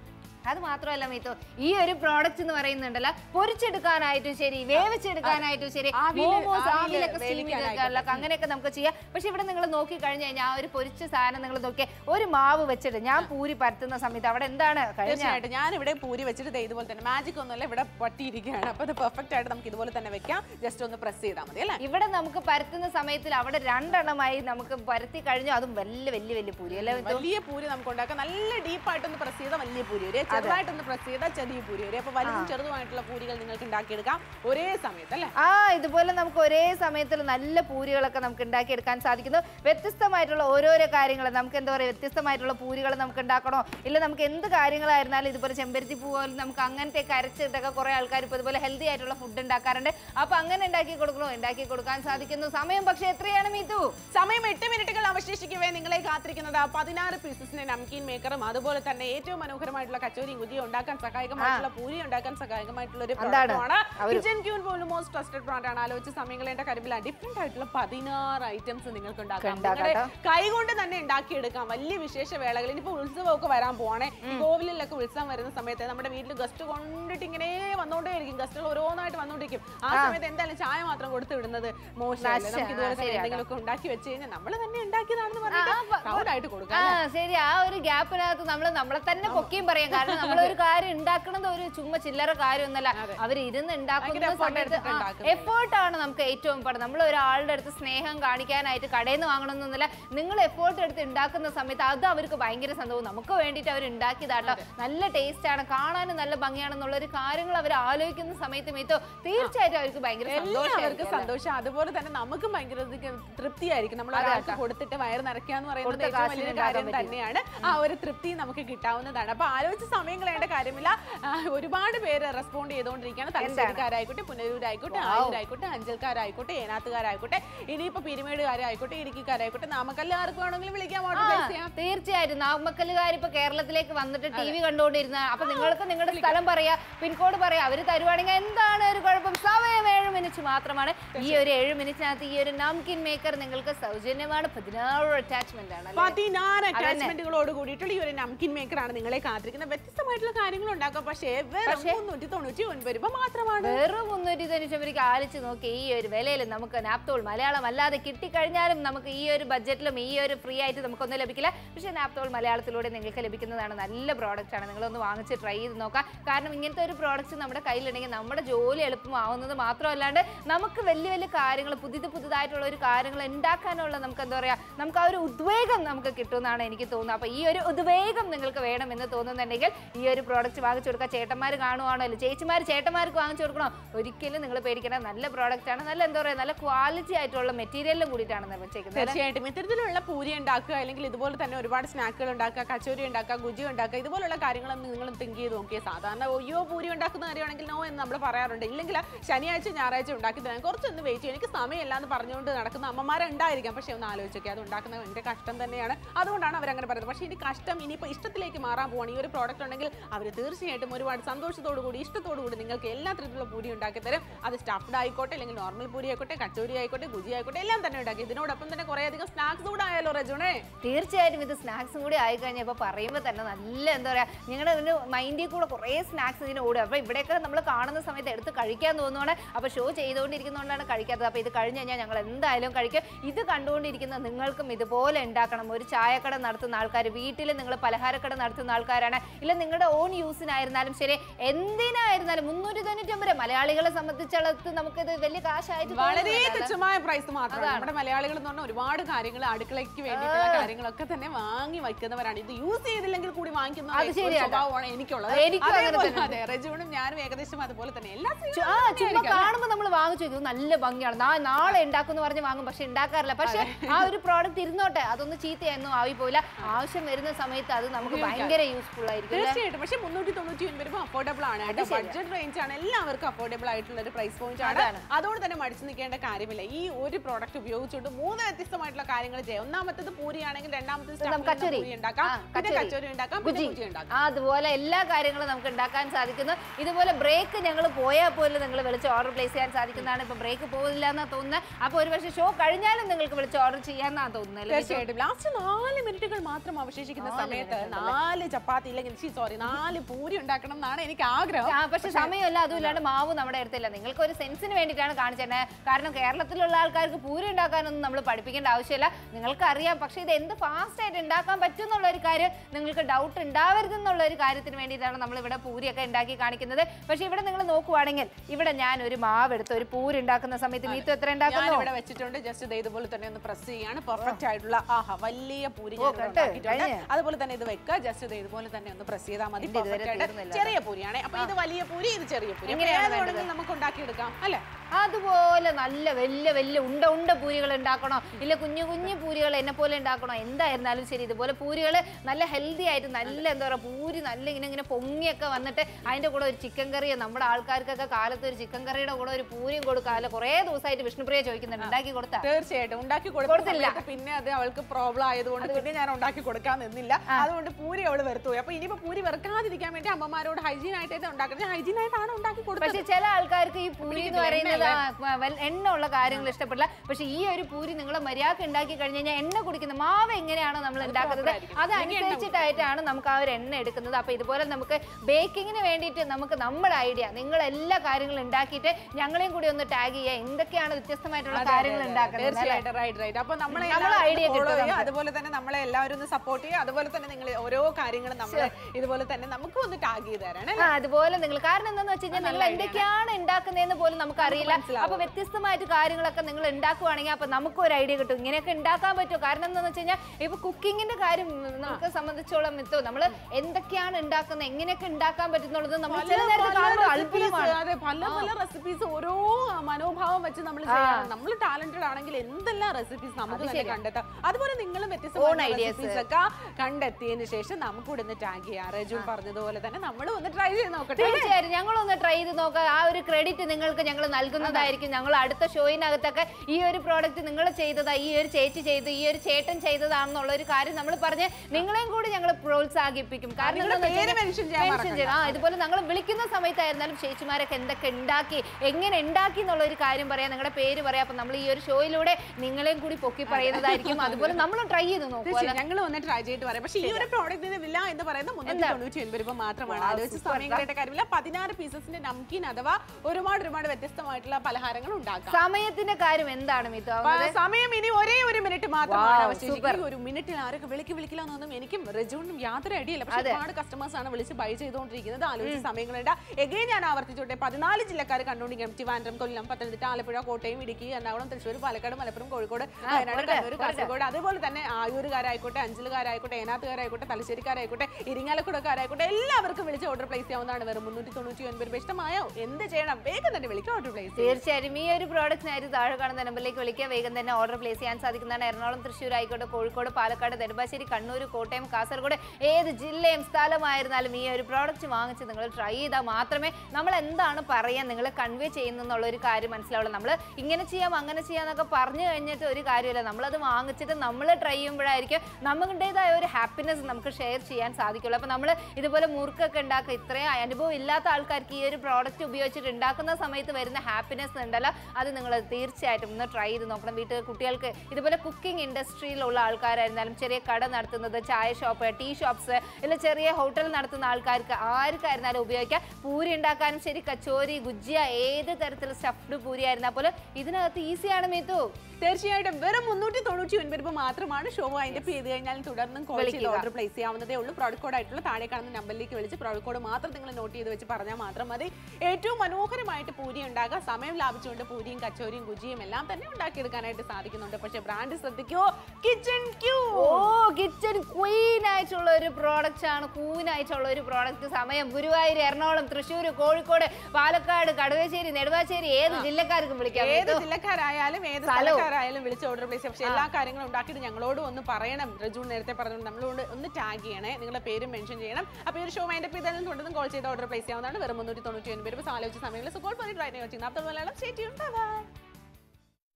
അത് മാത്രമല്ല മീത്തു ഈ ഒരു പ്രോഡക്റ്റ് എന്ന് പറയുന്നുണ്ടല്ലോ പൊരിച്ചെടുക്കാനായിട്ടും ശരി വേവിച്ചെടുക്കാനായിട്ടും ശരി ആവിയില്- മോമോസ് ആവിയില് ആവിലൊക്കെ സ്റ്റീം വേവിക്കാനായിട്ടും. ചെയ്തെടുക്കാനുള്ള അങ്ങനെയൊക്കെ നമുക്ക് ചെയ്യാം പക്ഷെ ഇവിടെ നിങ്ങൾ നോക്കി കഴിഞ്ഞു കഴിഞ്ഞാൽ ആ ഒരു പൊരിച്ച സാധനം നിങ്ങൾ നോക്കിയാൽ ഒരു മാവ് വെച്ചിട്ട് ഞാൻ പൂരി പരത്തുന്ന സമയത്ത് അവിടെ എന്താണ് കഴിഞ്ഞ തീർച്ചയായിട്ടും ഞാൻ ഇവിടെ പൂരി വെച്ചിട്ട് ദേ ഇതുപോലെ തന്നെ മാജിക് ഒന്നുമല്ല ഇവിടെ പട്ടിയിരിക്കുകയാണ് അപ്പൊ അത് പെർഫെക്റ്റ് ആയിട്ട് നമുക്ക് ഇതുപോലെ തന്നെ വെക്കാം ജസ്റ്റ് ഒന്ന് പ്രസ് ചെയ്താൽ മതി അല്ലേ ഇവിടെ നമുക്ക് പരത്തുന്ന സമയത്തിൽ അവിടെ രണ്ടെണ്ണമായി നമുക്ക് പരത്തി കഴിഞ്ഞു അതും വലിയ വലിയ വലിയ പൂരി അല്ലേ മീത്തു? വലിയ പൂരി നമുക്ക് ഉണ്ടാക്കാം നല്ല ഡീപ്പായിട്ടൊന്ന് പ്രസ് ചെയ്താൽ വലിയ പൂരി വരെ ചെറുതായിട്ടൊന്ന് പ്രസ് ചെയ്താൽ ചെറിയ പൂരി വരെ അപ്പൊ വലുതും ചെറുതുമായിട്ടുള്ള പൂരികൾ നിങ്ങൾക്ക് ഉണ്ടാക്കിയെടുക്കാം ഒരേ സമയത്ത് അല്ലേ ആ ഇതുപോലെ നമുക്ക് ഒരേ സമയത്തിൽ നല്ല പൂരികളൊക്കെ നമുക്ക് ഉണ്ടാക്കിയെടുക്കാൻ സാധിക്കുന്നു വ്യത്യസ്തമായിട്ടുള്ള ഓരോരോ കാര്യങ്ങൾ നമുക്ക് എന്താ പറയുക വ്യത്യസ്തമായിട്ടുള്ള പൂരികൾ നമുക്ക് ഉണ്ടാക്കണോ ഇല്ല നമുക്ക് എന്ത് കാര്യങ്ങളായിരുന്നാലും ഇതുപോലെ ചെമ്പരത്തി പൂ പോലെ നമുക്ക് അങ്ങനത്തെ അരച്ചിട്ടൊക്കെ കുറെ ആൾക്കാർ ഇപ്പോൾ ഇതുപോലെ ഹെൽത്തി ആയിട്ടുള്ള ഫുഡ് ഉണ്ടാക്കാറുണ്ട് അപ്പൊ അങ്ങനെ ഉണ്ടാക്കി കൊടുക്കണോ ഉണ്ടാക്കി കൊടുക്കാൻ സാധിക്കുന്നു സമയം പക്ഷെ എത്രയാണ് മീതു സമയം എട്ട് മിനിറ്റുകൾ അവശേഷിക്കവേ നിങ്ങളെ കാത്തിരിക്കുന്നത് ആ പതിനാറ് പീസസിന്റെ നംകീൻ മേക്കറും അതുപോലെ തന്നെ ഏറ്റവും മനോഹരമായിട്ടുള്ള കച്ചോരിയും കുതിയും ഉണ്ടാക്കാൻ സഹായകമായിട്ടുള്ള പൂരി ഉണ്ടാക്കാൻ സഹായകമായിട്ടുള്ള ഒരു എന്താണ്? പ്രോഡക്റ്റാണ് അവര് കിച്ചൻ ക്യൂൻ പോലും മോസ്റ്റ് ട്രസ്റ്റഡ് ബ്രാൻഡ് ആണ് ആലോചിച്ച് സമയങ്ങളേണ്ട കരിമില്ല ഡിഫറെന്റ് ആയിട്ടുള്ള പതിനാറ് ഐറ്റംസ് നിങ്ങൾക്ക് ഉണ്ടാക്കാം ഉണ്ടാക്കാം നിങ്ങളുടെ കൈകൊണ്ട് തന്നെ ഉണ്ടാക്കിയെടുക്കാം വലിയ വിശേഷ വേളകളിൽ ഇനിയിപ്പോ ഉത്സവമൊക്കെ വരാൻ പോവാണേ ഈ കോവിലിലൊക്കെ ഉത്സവം വരുന്ന സമയത്ത് നമ്മുടെ വീട്ടിൽ ഗസ്റ്റ് കൊണ്ടിട്ട് ഇങ്ങനെ വന്നോണ്ടേയിരിക്കും ഗസ്റ്റുകൾ ഓരോന്നായിട്ട് വന്നോണ്ടിരിക്കും ആ സമയത്ത് എന്തായാലും ചായ മാത്രം കൊടുത്തു വിടുന്നത് മോശമല്ലേ നമുക്ക് ഇതുപോലെ തന്നെ എന്തെങ്കിലുമൊക്കെ ഉണ്ടാക്കി വെച്ച് കഴിഞ്ഞാൽ നമ്മൾ തന്നെ ഉണ്ടാക്കിയതാണെന്ന് പറഞ്ഞിട്ട് പ്രൗഡായിട്ട് കൊടുക്കാം ആ ശരി ആ ഒരു ഗ്യാപ്പിനകത്ത് നമ്മൾ നമ്മളെ തന്നെ പൊക്കിയും പറയാം കാരണം നമ്മൾ ഒരു കാര്യം ഉണ്ടാക്കുന്നത് ഒരു ചുമ്മാ ചില്ലറ കാര്യമൊന്നുമല്ല അവർ ഇരുന്ന് ഉണ്ടാക്കുന്ന ഭയങ്കര effort സമയത്ത് എടുത്തിട്ട് ഉണ്ടാക്കുന്നത്. എഫേർട്ടാണ് നമുക്ക് ഏറ്റവും ഇമ്പോർട്ടൻ നമ്മൾ ഒരാളുടെ അടുത്ത് സ്നേഹം കാണിക്കാനായിട്ട് കടയിൽ നിന്ന് വാങ്ങണമെന്നൊന്നുമില്ല നിങ്ങൾ എഫേർട്ട് എടുത്ത് ഉണ്ടാക്കുന്ന സമയത്ത് അത് അവർക്ക് ഭയങ്കര സന്തോഷം നമുക്ക് വേണ്ടിയിട്ട് അവർ ഉണ്ടാക്കിയതാട്ടോ നല്ല ടേസ്റ്റ് ആണ് കാണാനും നല്ല ഭംഗിയാണെന്നുള്ള ഒരു കാര്യങ്ങൾ അവർ ആലോചിക്കുന്ന സമയത്ത് മീത്തോ തീർച്ചയായിട്ടും അവർക്ക് ഭയങ്കര എല്ലാവർക്കും സന്തോഷമായിരിക്കും സന്തോഷം അതുപോലെ തന്നെ നമുക്കും ഭയങ്കര ഇത് തൃപ്തിയായിരിക്കും നമ്മൾ ഒരാൾക്ക് കൊടുത്തിട്ട് വയറ് നിറയ്ക്കുക എന്ന് പറയുന്നത് കൊടുത്ത ഏറ്റവും കാശിന് വലിയൊരു ഉണ്ടാക്കാൻ കാര്യം പറ്റും. തന്നെയാണ് ആ ഒരു തൃപ്തി നമുക്ക് കിട്ടാവുന്നതാണ് അപ്പൊ ആലോചിച്ച് സമയം കളയേണ്ട കാര്യമില്ല ആ, ഒരുപാട് പേര് റെസ്പോണ്ട് ചെയ്തുകൊണ്ടിരിക്കുകയാണ് തലശ്ശേരിക്കാരായിക്കോട്ടെ പുനലൂരായിക്കോട്ടെ ആയൂരായിക്കോട്ടെ അഞ്ചൽക്കാരായിക്കോട്ടെ ഏനാത്തുകാരായിക്കോട്ടെ ഇനിയിപ്പോ പിരിമേടുകാരായിക്കോട്ടെ ഇടുക്കിക്കാരായിക്കോട്ടെ നമുക്കെല്ലാം ആർക്ക് വേണമെങ്കിലും വിളിക്കാൻ ഓർഡർ ആ, പ്ലേസ് ചെയ്യാം തീർച്ചയായിട്ടും നാമക്കല്ലുകാർ ഇപ്പൊ കേരളത്തിലേക്ക് വന്നിട്ട് ടി വി കണ്ടുകൊണ്ടിരുന്ന അപ്പൊ നിങ്ങൾക്ക് നിങ്ങളുടെ സ്ഥലം പറയാ പിൻകോഡ് പറയാ അവര് തരുവാണെങ്കിൽ എന്താണ് ഒരു കുഴപ്പം സമയം ഏഴ് മിനിറ്റ് മാത്രമാണ് ഈ ഒരു ഏഴ് മിനിറ്റിനകത്ത് ഈ ഒരു നംകിൻ മേക്കർ നിങ്ങൾക്ക് സൗജന്യമാണ് പതിനാറ് അറ്റാച്ച്മെന്റ് ആണ് അല്ലേ? പതിനാറ് അറ്റാച്ച്മെന്റുകളോട് കൂടിയിട്ടുള്ള ഈ ഒരു നംകിൻ മേക്കർ ആണ് നിങ്ങളെ കാത്തിരിക്കുന്നത് വ്യത്യസ്തമായിട്ടുള്ള കാര്യങ്ങൾ ഉണ്ടാക്കാം പക്ഷേ വെറും മുന്നൂറ്റി തൊണ്ണൂറ്റി ഒൻപത് രൂപ മാത്രമാണ് വെറും മുന്നൂറ്റി തൊണ്ണൂറ്റി ആലിച്ച് നോക്കി ഈ ഒരു വിലയിൽ നമുക്ക് നാപ്തോൾ മലയാളം അല്ലാതെ കിട്ടിക്കഴിഞ്ഞാലും നമുക്ക് ഈ ഒരു ബഡ്ജറ്റിലും ഈ ഒരു ഫ്രീ ആയിട്ട് നമുക്കൊന്നും ലഭിക്കില്ല പക്ഷേ നാപ്തോൾ മലയാളത്തിലൂടെ നിങ്ങൾക്ക് ലഭിക്കുന്നതാണ് നല്ല പ്രോഡക്റ്റ് ആണ് നിങ്ങളൊന്ന് വാങ്ങിച്ച് ട്രൈ ചെയ്ത് നോക്കാം കാരണം ഇങ്ങനത്തെ ഒരു പ്രോഡക്റ്റ് നമ്മുടെ കയ്യിലുണ്ടെങ്കിൽ നമ്മുടെ ജോലി എളുപ്പമാവുന്നത് മാത്രമല്ലാണ്ട് നമുക്ക് വലിയ വലിയ കാര്യങ്ങൾ പുതിയത് പുതുതായിട്ടുള്ള ഒരു കാര്യങ്ങൾ ഉണ്ടാക്കാനുള്ള നമുക്ക് എന്താ പറയുക നമുക്ക് ആ ഒരു ഉദ്വേഗം നമുക്ക് കിട്ടുമെന്നാണ് എനിക്ക് തോന്നുന്നത് അപ്പോൾ ഈ ഒരു ഉദ്വേഗം നിങ്ങൾക്ക് വേണമെന്ന് തോന്നുന്നുണ്ടെങ്കിൽ ഈ ഒരു പ്രോഡക്റ്റ് വാങ്ങിച്ചു കൊടുക്കുക ചേട്ടന്മാർ കാണുവാണോ അല്ല ചേച്ചിമാർ ചേട്ടന്മാർക്ക് വാങ്ങിച്ചു കൊടുക്കണോ ഒരിക്കലും നിങ്ങൾ പേടിക്കേണ്ട നല്ല പ്രോഡക്റ്റ് ആണ് നല്ല എന്താ പറയുക നല്ല ക്വാളിറ്റി ആയിട്ടുള്ള മെറ്റീരിയലിലും കൂടിയിട്ടാണ് നിർമ്മിച്ചേക്കുന്നത് തീർച്ചയായിട്ടും ഇത്തരത്തിലുള്ള പൂരി ഉണ്ടാക്കുക അല്ലെങ്കിൽ ഇതുപോലെ തന്നെ ഒരുപാട് സ്നാക്കുകൾ ഉണ്ടാക്കുക കച്ചോരി ഉണ്ടാക്കുക ഗുജി ഉണ്ടാക്കുക ഇതുപോലുള്ള കാര്യങ്ങളൊന്നും നിങ്ങൾ തിങ്ക് ചെയ്ത് നോക്കിയാൽ സാധാരണ ഒയ്യോ പൂരി ഉണ്ടാക്കുന്ന കാര്യമാണെങ്കിൽ നോ എന്ന് നമ്മൾ പറയാറുണ്ട് ഇല്ലെങ്കിൽ ശനിയാഴ്ച ഞായറാഴ്ച ഉണ്ടാക്കി തരാൻ കുറച്ചൊന്ന് വെയിറ്റ് ചെയ്യും എനിക്ക് സമയമില്ല എന്ന് പറഞ്ഞുകൊണ്ട് നടക്കുന്ന അമ്മമാരുണ്ടായിരിക്കാം പക്ഷേ ഒന്ന് ആലോചിച്ചൊക്കെ അത് ഉണ്ടാക്കുന്നത് എൻ്റെ കഷ്ടം തന്നെയാണ് അതുകൊണ്ടാണ് അവരങ്ങനെ പറയുന്നത് പക്ഷേ ഇനി കഷ്ടം ഇനിയിപ്പോൾ ഇഷ്ടത്തിലേക്ക് മാറാൻ പോവാണ് ഈ ഒരു പ്രോഡക്റ്റ് ഉണ്ടെങ്കിൽ അവർ തീർച്ചയായിട്ടും ഒരുപാട് സന്തോഷത്തോടു കൂടി ഇഷ്ടത്തോടു കൂടി നിങ്ങൾക്ക് എല്ലാ തരത്തിലുള്ള പൂരി ഉണ്ടാക്കി തരും അത് സ്റ്റഫ്ഡ് ആയിക്കോട്ടെ അല്ലെങ്കിൽ നോർമൽ പൂരി ആയിക്കോട്ടെ കച്ചോരി ആയിക്കോട്ടെ ഗുജി ആയിക്കോട്ടെ എല്ലാം തന്നെ ഉണ്ടാക്കി ഇതിനോടൊപ്പം തന്നെ കുറേ അധികം സ്നാക്സ് കൂടെ ആയാലോ റജുണേ തീർച്ചയായിട്ടും ഇത് സ്നാക്സും കൂടി ആയി കഴിഞ്ഞപ്പോൾ പറയുമ്പോൾ തന്നെ നല്ല എന്താ പറയുക നിങ്ങളുടെ ഒരു മൈൻഡിൽ കൂടെ കുറേ സ്നാക്സ് ഇതിന് ഓടുക അപ്പോൾ ഇവിടെയൊക്കെ നമ്മൾ കാണുന്ന സമയത്ത് എടുത്ത് കഴിക്കാൻ തോന്നുവാണ് അപ്പോൾ ഷോ ചെയ്തുകൊണ്ടിരിക്കുന്നതുകൊണ്ടാണ് കഴിക്കാത്തത് അപ്പോൾ ഇത് കഴിഞ്ഞ് കഴിഞ്ഞാൽ ഞങ്ങൾ എന്തായാലും കഴിക്കും ഇത് കണ്ടുകൊണ്ടിരിക്കുന്ന നിങ്ങൾക്കും ഇതുപോലെ ഉണ്ടാക്കണം ഒരു ചായക്കട നടത്തുന്ന ആൾക്കാർ വീട്ടിൽ നിങ്ങൾ പലഹാരക്കട നടത്തുന്ന ആൾക്കാരാണ് ഇല്ല നിങ്ങളുടെ ഓൺ യൂസിനായിരുന്നാലും ശരി എന്തിനായിരുന്നാലും മുന്നൂറ്റി തൊണ്ണൂറ്റി ഒമ്പത് മലയാളികളെ സംബന്ധിച്ചിടത്ത് നമുക്കിത് വലിയ കാശായിട്ട് വളരെ തോന്നുന്നില്ല. തുച്ഛമായ പ്രൈസ് മാത്രമാണ് നമ്മുടെ മലയാളികൾ എന്ന് പറഞ്ഞാൽ ഒരുപാട് കാര്യങ്ങൾ അടുക്കളയ്ക്ക് വേണ്ടിയിട്ടുള്ള കാര്യങ്ങളൊക്കെ തന്നെ വാങ്ങി വയ്ക്കുന്നവരാണ് ഇത് യൂസ് ചെയ്തില്ലെങ്കിൽ കൂടി വാങ്ങിക്കുന്ന അത് ഒരു ശരിയാ. സ്വഭാവമാണ് എനിക്കുള്ളത് എനിക്കും അങ്ങനെ അതേപോലെ തന്നെ. അതെ റജുണും ഞാനും ഏകദേശം അതുപോലെ തന്നെ എല്ലാ ചു- ആ ചുമ്മാ കാണുമ്പോൾ നമ്മൾ വാങ്ങിച്ചു വെക്കും നല്ല ഭംഗിയാണ് നാ- നാളെ ഉണ്ടാക്കുമെന്ന് പറഞ്ഞ് വാങ്ങും പക്ഷെ ഉണ്ടാക്കാറില്ല പക്ഷെ ആ ഒരു പ്രോഡക്റ്റ് ഇരുന്നോട്ടെ അതൊന്ന് ചീത്തയൊന്നും ആയി പോയില്ല ആവശ്യം വരുന്ന സമയത്ത് അത് നമുക്ക് ഭയങ്കര യൂസ്ഫുൾ ആയിരിക്കും അല്ലേ? തീർച്ചയായിട്ടും പക്ഷെ മുന്നൂറ്റി തൊണ്ണൂറ്റി ഒൻപത് രൂപ അഫോർഡബിൾ ആണ് കേട്ടോ ബഡ്ജറ്റ് റേഞ്ച് ആണ് എല്ലാവർക്കും അഫോർഡബിൾ ആയിട്ടുള്ള ഒരു പ്രൈസ് പോയിന്റ് ആണ് അതാണ്. അതുകൊണ്ട് തന്നെ മടിച്ചു നിൽക്കേണ്ട കാര്യമില്ല ഈ ഒരു പ്രോഡക്റ്റ് ഉപയോഗിച്ചുകൊണ്ട് മൂന്ന് വ്യത്യസ്തമായിട്ടുള്ള കാര്യങ്ങൾ ചെയ്യാം ഒന്നാമത്തത് പൂരിയാണെങ്കിൽ രണ്ടാമത്തത് stuffing ഉള്ള കച്ചോരി. പൂരി ഉണ്ടാക്കാം ആ, പിന്നെ കച്ചോരി. കച്ചോരി ഉണ്ടാക്കാം പിന്നെ ഗുജി. ഗുജി ഉണ്ടാക്കാം ആ, അതുപോലെ എല്ലാ കാര്യങ്ങളും നമുക്ക് ഉണ്ടാക്കാൻ സാധിക്കുന്നു ഇതുപോലെ ബ്രേക്ക് ഞങ്ങൾ പോയാൽ പോലും നിങ്ങൾ വിളിച്ച് ഓർഡർ പ്ലേസ് ചെയ്യാൻ സാധിക്കുന്നതാണ് ഇപ്പൊ ബ്രേക്ക് പോകില്ല എന്നാ തോന്നുന്നത് അപ്പൊ ഒരു പക്ഷേ ഷോ കഴിഞ്ഞാലും നിങ്ങൾക്ക് വിളിച്ച് ഓർഡർ ചെയ്യാന്നാ തോന്നുന്നത് അല്ലേ? തീർച്ചയായിട്ടും ലാസ്റ്റ് നാല് മിനിറ്റുകൾ മാത്രം അവശേഷിക്കുന്ന സമയത്ത് നാല് ചപ്പാത്തി ഇല്ലെങ്കിൽ സോറി നാല് പൂരി ഉണ്ടാക്കണം എന്നാണ് എനിക്ക് ആഗ്രഹം ആ പക്ഷെ സമയമല്ല അതും ഇല്ലാണ്ട് മാവ് നമ്മുടെ അടുത്തില്ല നിങ്ങൾക്ക് ഒരു സെൻസിന് വേണ്ടിയിട്ടാണ് കാണിച്ചത് കാരണം കേരളത്തിലുള്ള ആൾക്കാർക്ക് പൂരി ഉണ്ടാക്കാനൊന്നും നമ്മൾ പഠിപ്പിക്കേണ്ട ആവശ്യമില്ല നിങ്ങൾക്ക് അറിയാം പക്ഷെ ഇത് എന്ത് ഫാസ്റ്റ് ആയിട്ട് ഉണ്ടാക്കാൻ പറ്റും എന്നുള്ള ഒരു കാര്യം നിങ്ങൾക്ക് ഡൗട്ട് ഉണ്ടാവരുതെന്നുള്ള ഒരു കാര്യത്തിന് വേണ്ടിയിട്ടാണ് നമ്മൾ ഇവിടെ പൂരിയൊക്കെ ഉണ്ടാക്കി കാണിക്കുന്നത് പക്ഷെ ഇവിടെ നിങ്ങൾ നോക്കുവാണെങ്കിൽ ഇവിടെ ഞാൻ ഒരു മാവ് എടുത്ത് ഒരു പൂരി ഉണ്ടാക്കുന്ന സമയത്ത് മീത്തു എത്ര ഞാൻ ഉണ്ടാക്കുന്നു ഇവിടെ വെച്ചിട്ടുണ്ട് ജസ്റ്റ് ഇത് ഇതുപോലെ തന്നെ ഒന്ന് പ്രസ് ചെയ്യാണ് പെർഫെക്റ്റ് ആയിട്ടുള്ള ആഹാ വലിയ പൂരി ഓ, ഞാൻ ഇവിടെ കേട്ടോ, ഉണ്ടാക്കിയിട്ടുണ്ട് കഴിഞ്ഞ്. അതുപോലെ തന്നെ ഇത് വെക്കുക ജസ്റ്റ് ഇത് ഇതുപോലെ തന്നെ ഒന്ന് പ്രസ് ചെയ്താൽ മതി ഇതിന്റെ ഇതുവരെ പെർഫെക്റ്റ് ആയിട്ട് തീർന്നില്ല. ചെറിയ പൂരിയാണ് അപ്പൊ ഇത് വലിയ പൂരി ഇത് ചെറിയ പൂരി അപ്പൊ എങ്ങനെയാണ് ഏത് വേണ്ടത്? വേണമെങ്കിലും നമുക്ക് ഉണ്ടാക്കിയെടുക്കാം അല്ലെ അതുപോലെ നല്ല വലിയ വലിയ ഉണ്ട ഉണ്ട പൂരികൾ ഉണ്ടാക്കണോ ഇല്ല കുഞ്ഞു കുഞ്ഞു പൂരികൾ എന്നെ പോലെ ഉണ്ടാക്കണോ എന്തായിരുന്നാലും ശരി ഇതുപോലെ പൂരികൾ നല്ല ഹെൽത്തി ആയിട്ട് നല്ല എന്താ പറയുക പൂരി നല്ല ഇങ്ങനെ ഇങ്ങനെ പൊങ്ങിയൊക്കെ വന്നിട്ട് അതിന്റെ കൂടെ ഒരു ചിക്കൻ കറിയോ നമ്മുടെ ആൾക്കാർക്കൊക്കെ കാലത്ത് ഒരു ചിക്കൻ കറിയുടെ കൂടെ ഒരു പൂരിയും കൊടുക്കാമല്ലോ കുറേ ദിവസമായിട്ട് വിഷ്ണുപ്രിയ ചോദിക്കുന്നുണ്ട് ഉണ്ടാക്കി കൊടുത്താ തീർച്ചയായിട്ടും ഉണ്ടാക്കി കൊടുക്കുന്ന കൊടുത്തില്ല. സമയത്ത് പിന്നെ അത് അവൾക്ക് പ്രോബ്ലം ആയതുകൊണ്ട് പിന്നെ ഞാൻ ഉണ്ടാക്കി കൊടുക്കാൻ നിന്നില്ല അതുകൊണ്ട് പൂരി അവള് വെറുത്തു പോയി അപ്പൊ ഇനിയിപ്പോ പൂരി വെറുക്കാതിരിക്കാൻ വേണ്ടി അമ്മമാരോട് ഹൈജീൻ ആയിട്ട് ഉണ്ടാക്കുന്നത് ഞാൻ ഹൈജീൻ ആയിട്ടാണ് ഉണ്ടാക്കി കൊടുത്തത് പക്ഷെ ചില ആൾക്കാർക്ക് ഈ പൂരി എന്ന് പറയുന്നത് ആ, വൽ- എണ്ണ ഉള്ള കാര്യങ്ങൾ ഇഷ്ടപ്പെടില്ല പക്ഷെ ഈ ഒരു പൂരി നിങ്ങൾ മര്യാദ ഉണ്ടാക്കി കഴിഞ്ഞ് കഴിഞ്ഞാൽ എണ്ണ കുടിക്കുന്ന മാവ് എങ്ങനെയാണോ നമ്മൾ ഉണ്ടാക്കുന്നത് ആയിരിക്കും. അത് അനുസരിച്ചിട്ടായിട്ടാണ് നമുക്ക് ആ ഒരു എണ്ണ എടുക്കുന്നത് അപ്പൊ ഇതുപോലെ നമുക്ക് ബേക്കിങ്ങിന് വേണ്ടിയിട്ട് നമുക്ക് നമ്മുടെ ഐഡിയ നിങ്ങൾ എല്ലാ കാര്യങ്ങളും ഉണ്ടാക്കിയിട്ട് ഞങ്ങളെയും കൂടി ഒന്ന് ടാഗ് ചെയ്യുക എന്തൊക്കെയാണ് വ്യത്യസ്തമായിട്ടുള്ള കാര്യങ്ങൾ ഉണ്ടാക്കുന്നത് അല്ലേ? തീർച്ചയായിട്ടും റൈറ്റ് റൈറ്റ് അപ്പൊ നമ്മളെ നമ്മളെ എല്ലാവരും idea follow കിട്ടും ചെയ്യുക. നമുക്ക്. അതുപോലെ തന്നെ നമ്മളെ എല്ലാവരും ഒന്ന് സപ്പോർട്ട് ചെയ്യുക അതുപോലെ തന്നെ നിങ്ങൾ ഓരോ കാര്യങ്ങളും നമ്മൾ ഇതുപോലെ തന്നെ നമുക്ക് ഒന്ന് ടാഗ് ചെയ്ത് തരാണ് ആ, അതുപോലെ നിങ്ങൾ കാരണം എന്താന്ന് വെച്ച് കഴിഞ്ഞാൽ നിങ്ങൾ എന്തൊക്കെയാണ് ഉണ്ടാക്കുന്നതെന്ന് പോലും നമുക്ക് അറിയില്ല അപ്പൊ വ്യത്യസ്തമായിട്ട് കാര്യങ്ങളൊക്കെ നിങ്ങൾ ഉണ്ടാക്കുവാണെങ്കിൽ അപ്പൊ നമുക്കും ഒരു ഐഡിയ കിട്ടും ഇങ്ങനെയൊക്കെ ഉണ്ടാക്കാൻ പറ്റുമോ കാരണം എന്താന്ന് വെച്ച് കഴിഞ്ഞാൽ ഇപ്പൊ കുക്കിങ്ങിന്റെ കാര്യം നമുക്ക് സംബന്ധിച്ചോളം മിത്തോ നമ്മൾ എന്തൊക്കെയാണ് ഉണ്ടാക്കുന്നത് എങ്ങനെയൊക്കെ ഉണ്ടാക്കാൻ പറ്റുന്നുള്ളത് നമ്മൾ ചില നേരത്തെ കാണുമ്പോൾ അത്ഭുതമാണ് അതെ പല പല റെസിപ്പീസ് ഓരോ മനോഭാവം വെച്ച് നമ്മൾ ചെയ്യണം നമ്മൾ ടാലന്റഡ് ആണെങ്കിൽ എന്തെല്ലാം റെസിപ്പീസ് നമുക്ക് തന്നെ കണ്ടെത്താം അതുപോലെ നിങ്ങളും Own വ്യത്യസ്തമായ ideas. റെസിപ്പീസ് ഒക്കെ കണ്ടെത്തിയതിന് ശേഷം നമുക്ക് ഇവിടെ ഒന്ന് ടാഗ് ചെയ്യാം റജു പറഞ്ഞതുപോലെ തന്നെ നമ്മൾ ഒന്ന് ട്രൈ ചെയ്ത് നോക്കട്ടെ തീർച്ചയായും ഞങ്ങളൊന്ന് ട്രൈ ചെയ്ത് നോക്കാം ആ ഒരു ക്രെഡിറ്റ് നിങ്ങൾക്ക് ഞങ്ങൾ നൽകുന്നതായിരിക്കും ഞങ്ങൾ അടുത്ത ഷോയിനകത്തൊക്കെ ഈ ഒരു പ്രോഡക്റ്റ് നിങ്ങൾ ചെയ്തതാ ഈ ഒരു ചേച്ചി ചെയ്ത് ഈ ഒരു ചേട്ടൻ ചെയ്തതാണെന്നുള്ള ഒരു കാര്യം നമ്മൾ പറഞ്ഞ് നിങ്ങളെയും കൂടി ഞങ്ങൾ പ്രോത്സാഹിപ്പിക്കും കാരണം നിങ്ങളുടെ എന്താന്ന് വെച്ച് പേര് കഴിഞ്ഞാൽ mention ചെയ്യാൻ mention ചെയ്യണം. ആ ഇതുപോലെ ഞങ്ങൾ വിളിക്കുന്ന സമയത്തായിരുന്നാലും ചേച്ചിമാരൊക്കെ എന്തൊക്കെ ഉണ്ടാക്കി എങ്ങനെ ഉണ്ടാക്കി എന്നുള്ള ഒരു കാര്യം പറയാം നിങ്ങളുടെ പേര് പറയാം അപ്പൊ നമ്മൾ ഈ ഒരു ഷോയിലൂടെ നിങ്ങളെയും കൂടി പൊക്കി പറയുന്നതായിരിക്കും അതുപോലെ നമ്മൾ ട്രൈ ചെയ്ത് നോക്കുക തീർച്ചയായും ഞങ്ങൾ ഒന്ന് ട്രൈ ചെയ്തിട്ട് പറയാം പക്ഷേ ഈ ഒരു പ്രോഡക്റ്റിന്റെ വില എന്ന് പറയുന്നത് മുന്നൂറ്റി തൊണ്ണൂറ്റി ഒൻപത് രൂപ മാത്രമാണ് ആലോചിച്ച് സമയം കളയേണ്ട കാര്യമില്ല പതിനാറ് പീസസിന്റെ നംകീൻ അഥവാ ഒരുപാട് ഒരുപാട് വ്യത്യസ്തമായിട്ടുള്ള പലഹാരങ്ങൾ ഉണ്ടാക്കാം സമയത്തിന്റെ കാര്യം എന്താണ് മിത്തു അപ്പൊ സമയം ഇനി ഒരേ ഒരു മിനിറ്റ് മാത്രമാണ് Wow, അവശേഷിക്കുന്നത് ഒരു മിനിറ്റിൽ ആരൊക്കെ വിളിക്ക് വിളിക്കില്ലെന്നൊന്നും എനിക്കും റജുവിനും യാതൊരു ഐഡിയയില്ല പക്ഷേ ഒരുപാട് കസ്റ്റമേഴ്സ് ആണ് വിളിച്ച് ബൈ ചെയ്തുകൊണ്ടിരിക്കുന്നത് ആലോചിച്ച് സമയങ്ങളുണ്ട് എഗെയിൻ ഞാൻ ആവർത്തിച്ചോട്ടെ പതിനാല് ജില്ലക്കാർ കണ്ടുകൊണ്ടിരിക്കും ട്രിവാൻഡ്രം കൊല്ലം പത്തനംതിട്ട ആലപ്പുഴ കോട്ടയം ഇടുക്കി എറണാകുളം തൃശ്ശൂർ പാലക്കാട് മലപ്പുറം കോഴിക്കോട് വയനാട് കണ്ണൂർ കാസർഗോഡ് അതുപോലെ തന്നെ ആയൂരുകാരായിക്കോട്ടെ അഞ്ചലുകാരായിക്കോട്ടെ ഏനാത്തുകാരായിക്കോട്ടെ തലശ്ശേരിക്കാരായിക്കോട്ടെ ഇരിങ്ങാലക്കുടക്കാരായിക്കോട്ടെ എല്ലാവർക്കും വിളിച്ച് ഓർഡർ പ്ലേസ് ചെയ്യാവുന്നതാണ് വെറും മുന്നൂറ്റി തൊണ്ണൂറ്റി ഒൻപത് രൂപ ഇഷ്ടമായോ എന്ത് ചെയ്യണം വേഗം തന്നെ വിളിക്കുക ഓർഡർ പ്ലേസ് തീർച്ചയായും ഈ ഒരു പ്രോഡക്റ്റിനായിട്ട് താഴെ കാണുന്ന നമ്പറിലേക്ക് വിളിക്കുക വേഗം തന്നെ ഓർഡർ പ്ലേസ് ചെയ്യാൻ സാധിക്കുന്നതാണ് എറണാകുളം തൃശ്ശൂർ ആയിക്കോട്ടെ കോഴിക്കോട് പാലക്കാട് നെടുമ്പാശ്ശേരി കണ്ണൂർ കോട്ടയം കാസർഗോഡ് ഏത് ജില്ലയും സ്ഥലമായിരുന്നാലും ഈ ഒരു പ്രോഡക്റ്റ് വാങ്ങിച്ച് നിങ്ങൾ ട്രൈ ചെയ്താൽ മാത്രമേ നമ്മൾ എന്താണ് പറയാൻ നിങ്ങൾ കൺവേ ചെയ്യുന്നുള്ള ഒരു കാര്യം മനസ്സിലാവുള്ളൂ നമ്മൾ ഇങ്ങനെ ചെയ്യാം അങ്ങനെ ചെയ്യാന്നൊക്കെ പറഞ്ഞു കഴിഞ്ഞിട്ട് ഒരു കാര്യമില്ല നമ്മളത് വാങ്ങിച്ചിട്ട് നമ്മൾ ട്രൈ ചെയ്യുമ്പോഴായിരിക്കും നമ്മുടേതായ ഒരു ഹാപ്പിനെസ് നമുക്ക് ഷെയർ ചെയ്യാൻ സാധിക്കുള്ളൂ അപ്പോൾ നമ്മൾ ഇതുപോലെ മുറുക്കൊക്കെ ഉണ്ടാക്കുക ഇത്രയും അനുഭവം ഇല്ലാത്ത ആൾക്കാർക്ക് ഈ ഒരു പ്രോഡക്റ്റ് ഉപയോഗിച്ചിട്ട് ഉണ്ടാക്കുന്ന സമയത്ത് വരുന്ന ഹാപ്പിനെസ് ഉണ്ടല്ലോ അത് നിങ്ങൾ തീർച്ചയായിട്ടും ഒന്ന് ട്രൈ ചെയ്ത് നോക്കണം വീട്ടിൽ കുട്ടികൾക്ക് ഇതുപോലെ കുക്കിംഗ് ഇൻഡസ്ട്രിയിലുള്ള ആൾക്കാരായിരുന്നാലും ചെറിയ കട നടത്തുന്നത് ചായ ഷോപ്പ് ടീ ഷോപ്സ് ഇല്ല ചെറിയ ഹോട്ടൽ നടത്തുന്ന ആൾക്കാർക്ക് ആർക്കായിരുന്നാലും ഉപയോഗിക്കാം പൂരി ഉണ്ടാക്കാനും ശരി കച്ചോരി ഗുജിയ ഏത് തരത്തിലുള്ള സ്റ്റഫ്ഡ് പൂരി ആയിരുന്നാൽ പോലും ഇതിനകത്ത് ഈസിയാണ് മീത്തു തീർച്ചയായിട്ടും വെറും മുന്നൂറ്റി തൊണ്ണൂറ്റി ഒൻപത് രൂപ മാത്രമാണ് ഷോ അതിന്റെ ചെയ്ത് കഴിഞ്ഞാൽ തുടർന്നും കോൾ ചെയ്ത് വിളിക്കുക. ഓർഡർ പ്ലേസ് ചെയ്യാവുന്നതേ ഉള്ളൂ പ്രോഡക്റ്റ് കോഡ് ആയിട്ടുള്ള താഴെ കാണുന്ന നമ്പറിലേക്ക് വിളിച്ച് പ്രോഡക്റ്റ് കോഡ് മാത്രം നിങ്ങൾ നോട്ട് ചെയ്ത് വെച്ച് പറഞ്ഞാൽ മാത്രം മതി ഏറ്റവും മനോഹരമായിട്ട് പൂരി ഉണ്ടാക്കുക സമയം ലാഭിച്ചുകൊണ്ട് പൂരിയും കച്ചോരിയും ഗുജിയും എല്ലാം തന്നെ ഉണ്ടാക്കിയെടുക്കാനായിട്ട് സാധിക്കുന്നുണ്ട് പക്ഷേ ബ്രാൻഡ് ശ്രദ്ധിക്കൂ കിച്ചൺ ക്യൂ ഓ കിച്ചൺ ക്വീൻ ആയിട്ടുള്ള ഒരു പ്രോഡക്റ്റ് ആണ് ക്വീൻ ആയിട്ടുള്ള ഒരു പ്രോഡക്റ്റ് സമയം ഗുരുവായൂർ എറണാകുളം തൃശ്ശൂർ കോഴിക്കോട് പാലക്കാട് കടുവശ്ശേരി നെടുവാശ്ശേരി ഏത് ജില്ലക്കാർക്കും വിളിക്കാം ഏത് ജില്ലക്കാരായാലും ഏത് സ്ഥലക്കാരായാലും വിളിച്ച് ഓർഡർ പ്ലേസ് ചെയ്യാം പക്ഷേ എല്ലാ കാര്യങ്ങളും ഉണ്ടാക്കിയിട്ട് ഞങ്ങളോട് ഒന്ന് പറയണം റജു നേരത്തെ പറഞ്ഞു നമ്മളോട് ഒന്ന് ടാഗ് ചെയ്യണേ നിങ്ങളുടെ പേരും മെൻഷൻ ചെയ്യണം അപ്പോൾ ഈ ഒരു ഷോ മൈൻഡ് അപ്പ് ചെയ്താലും തുടർന്നും കോൾ ചെയ്ത് ഓർഡർ പ്ലേസ് ചെയ്യാവുന്നതാണ് വെറും മുന്നൂറ്റി തൊണ്ണൂറ്റി ഒൻപത് രൂപ ആലോചിച്ച സമയങ്ങളിൽ സോ കോൾ പറഞ്ഞിട്ട് റൈറ്റ് വെച്ചിരുന്നു അപ്പോൾ മലയാളം സ്റ്റേറ്റ് ബൈ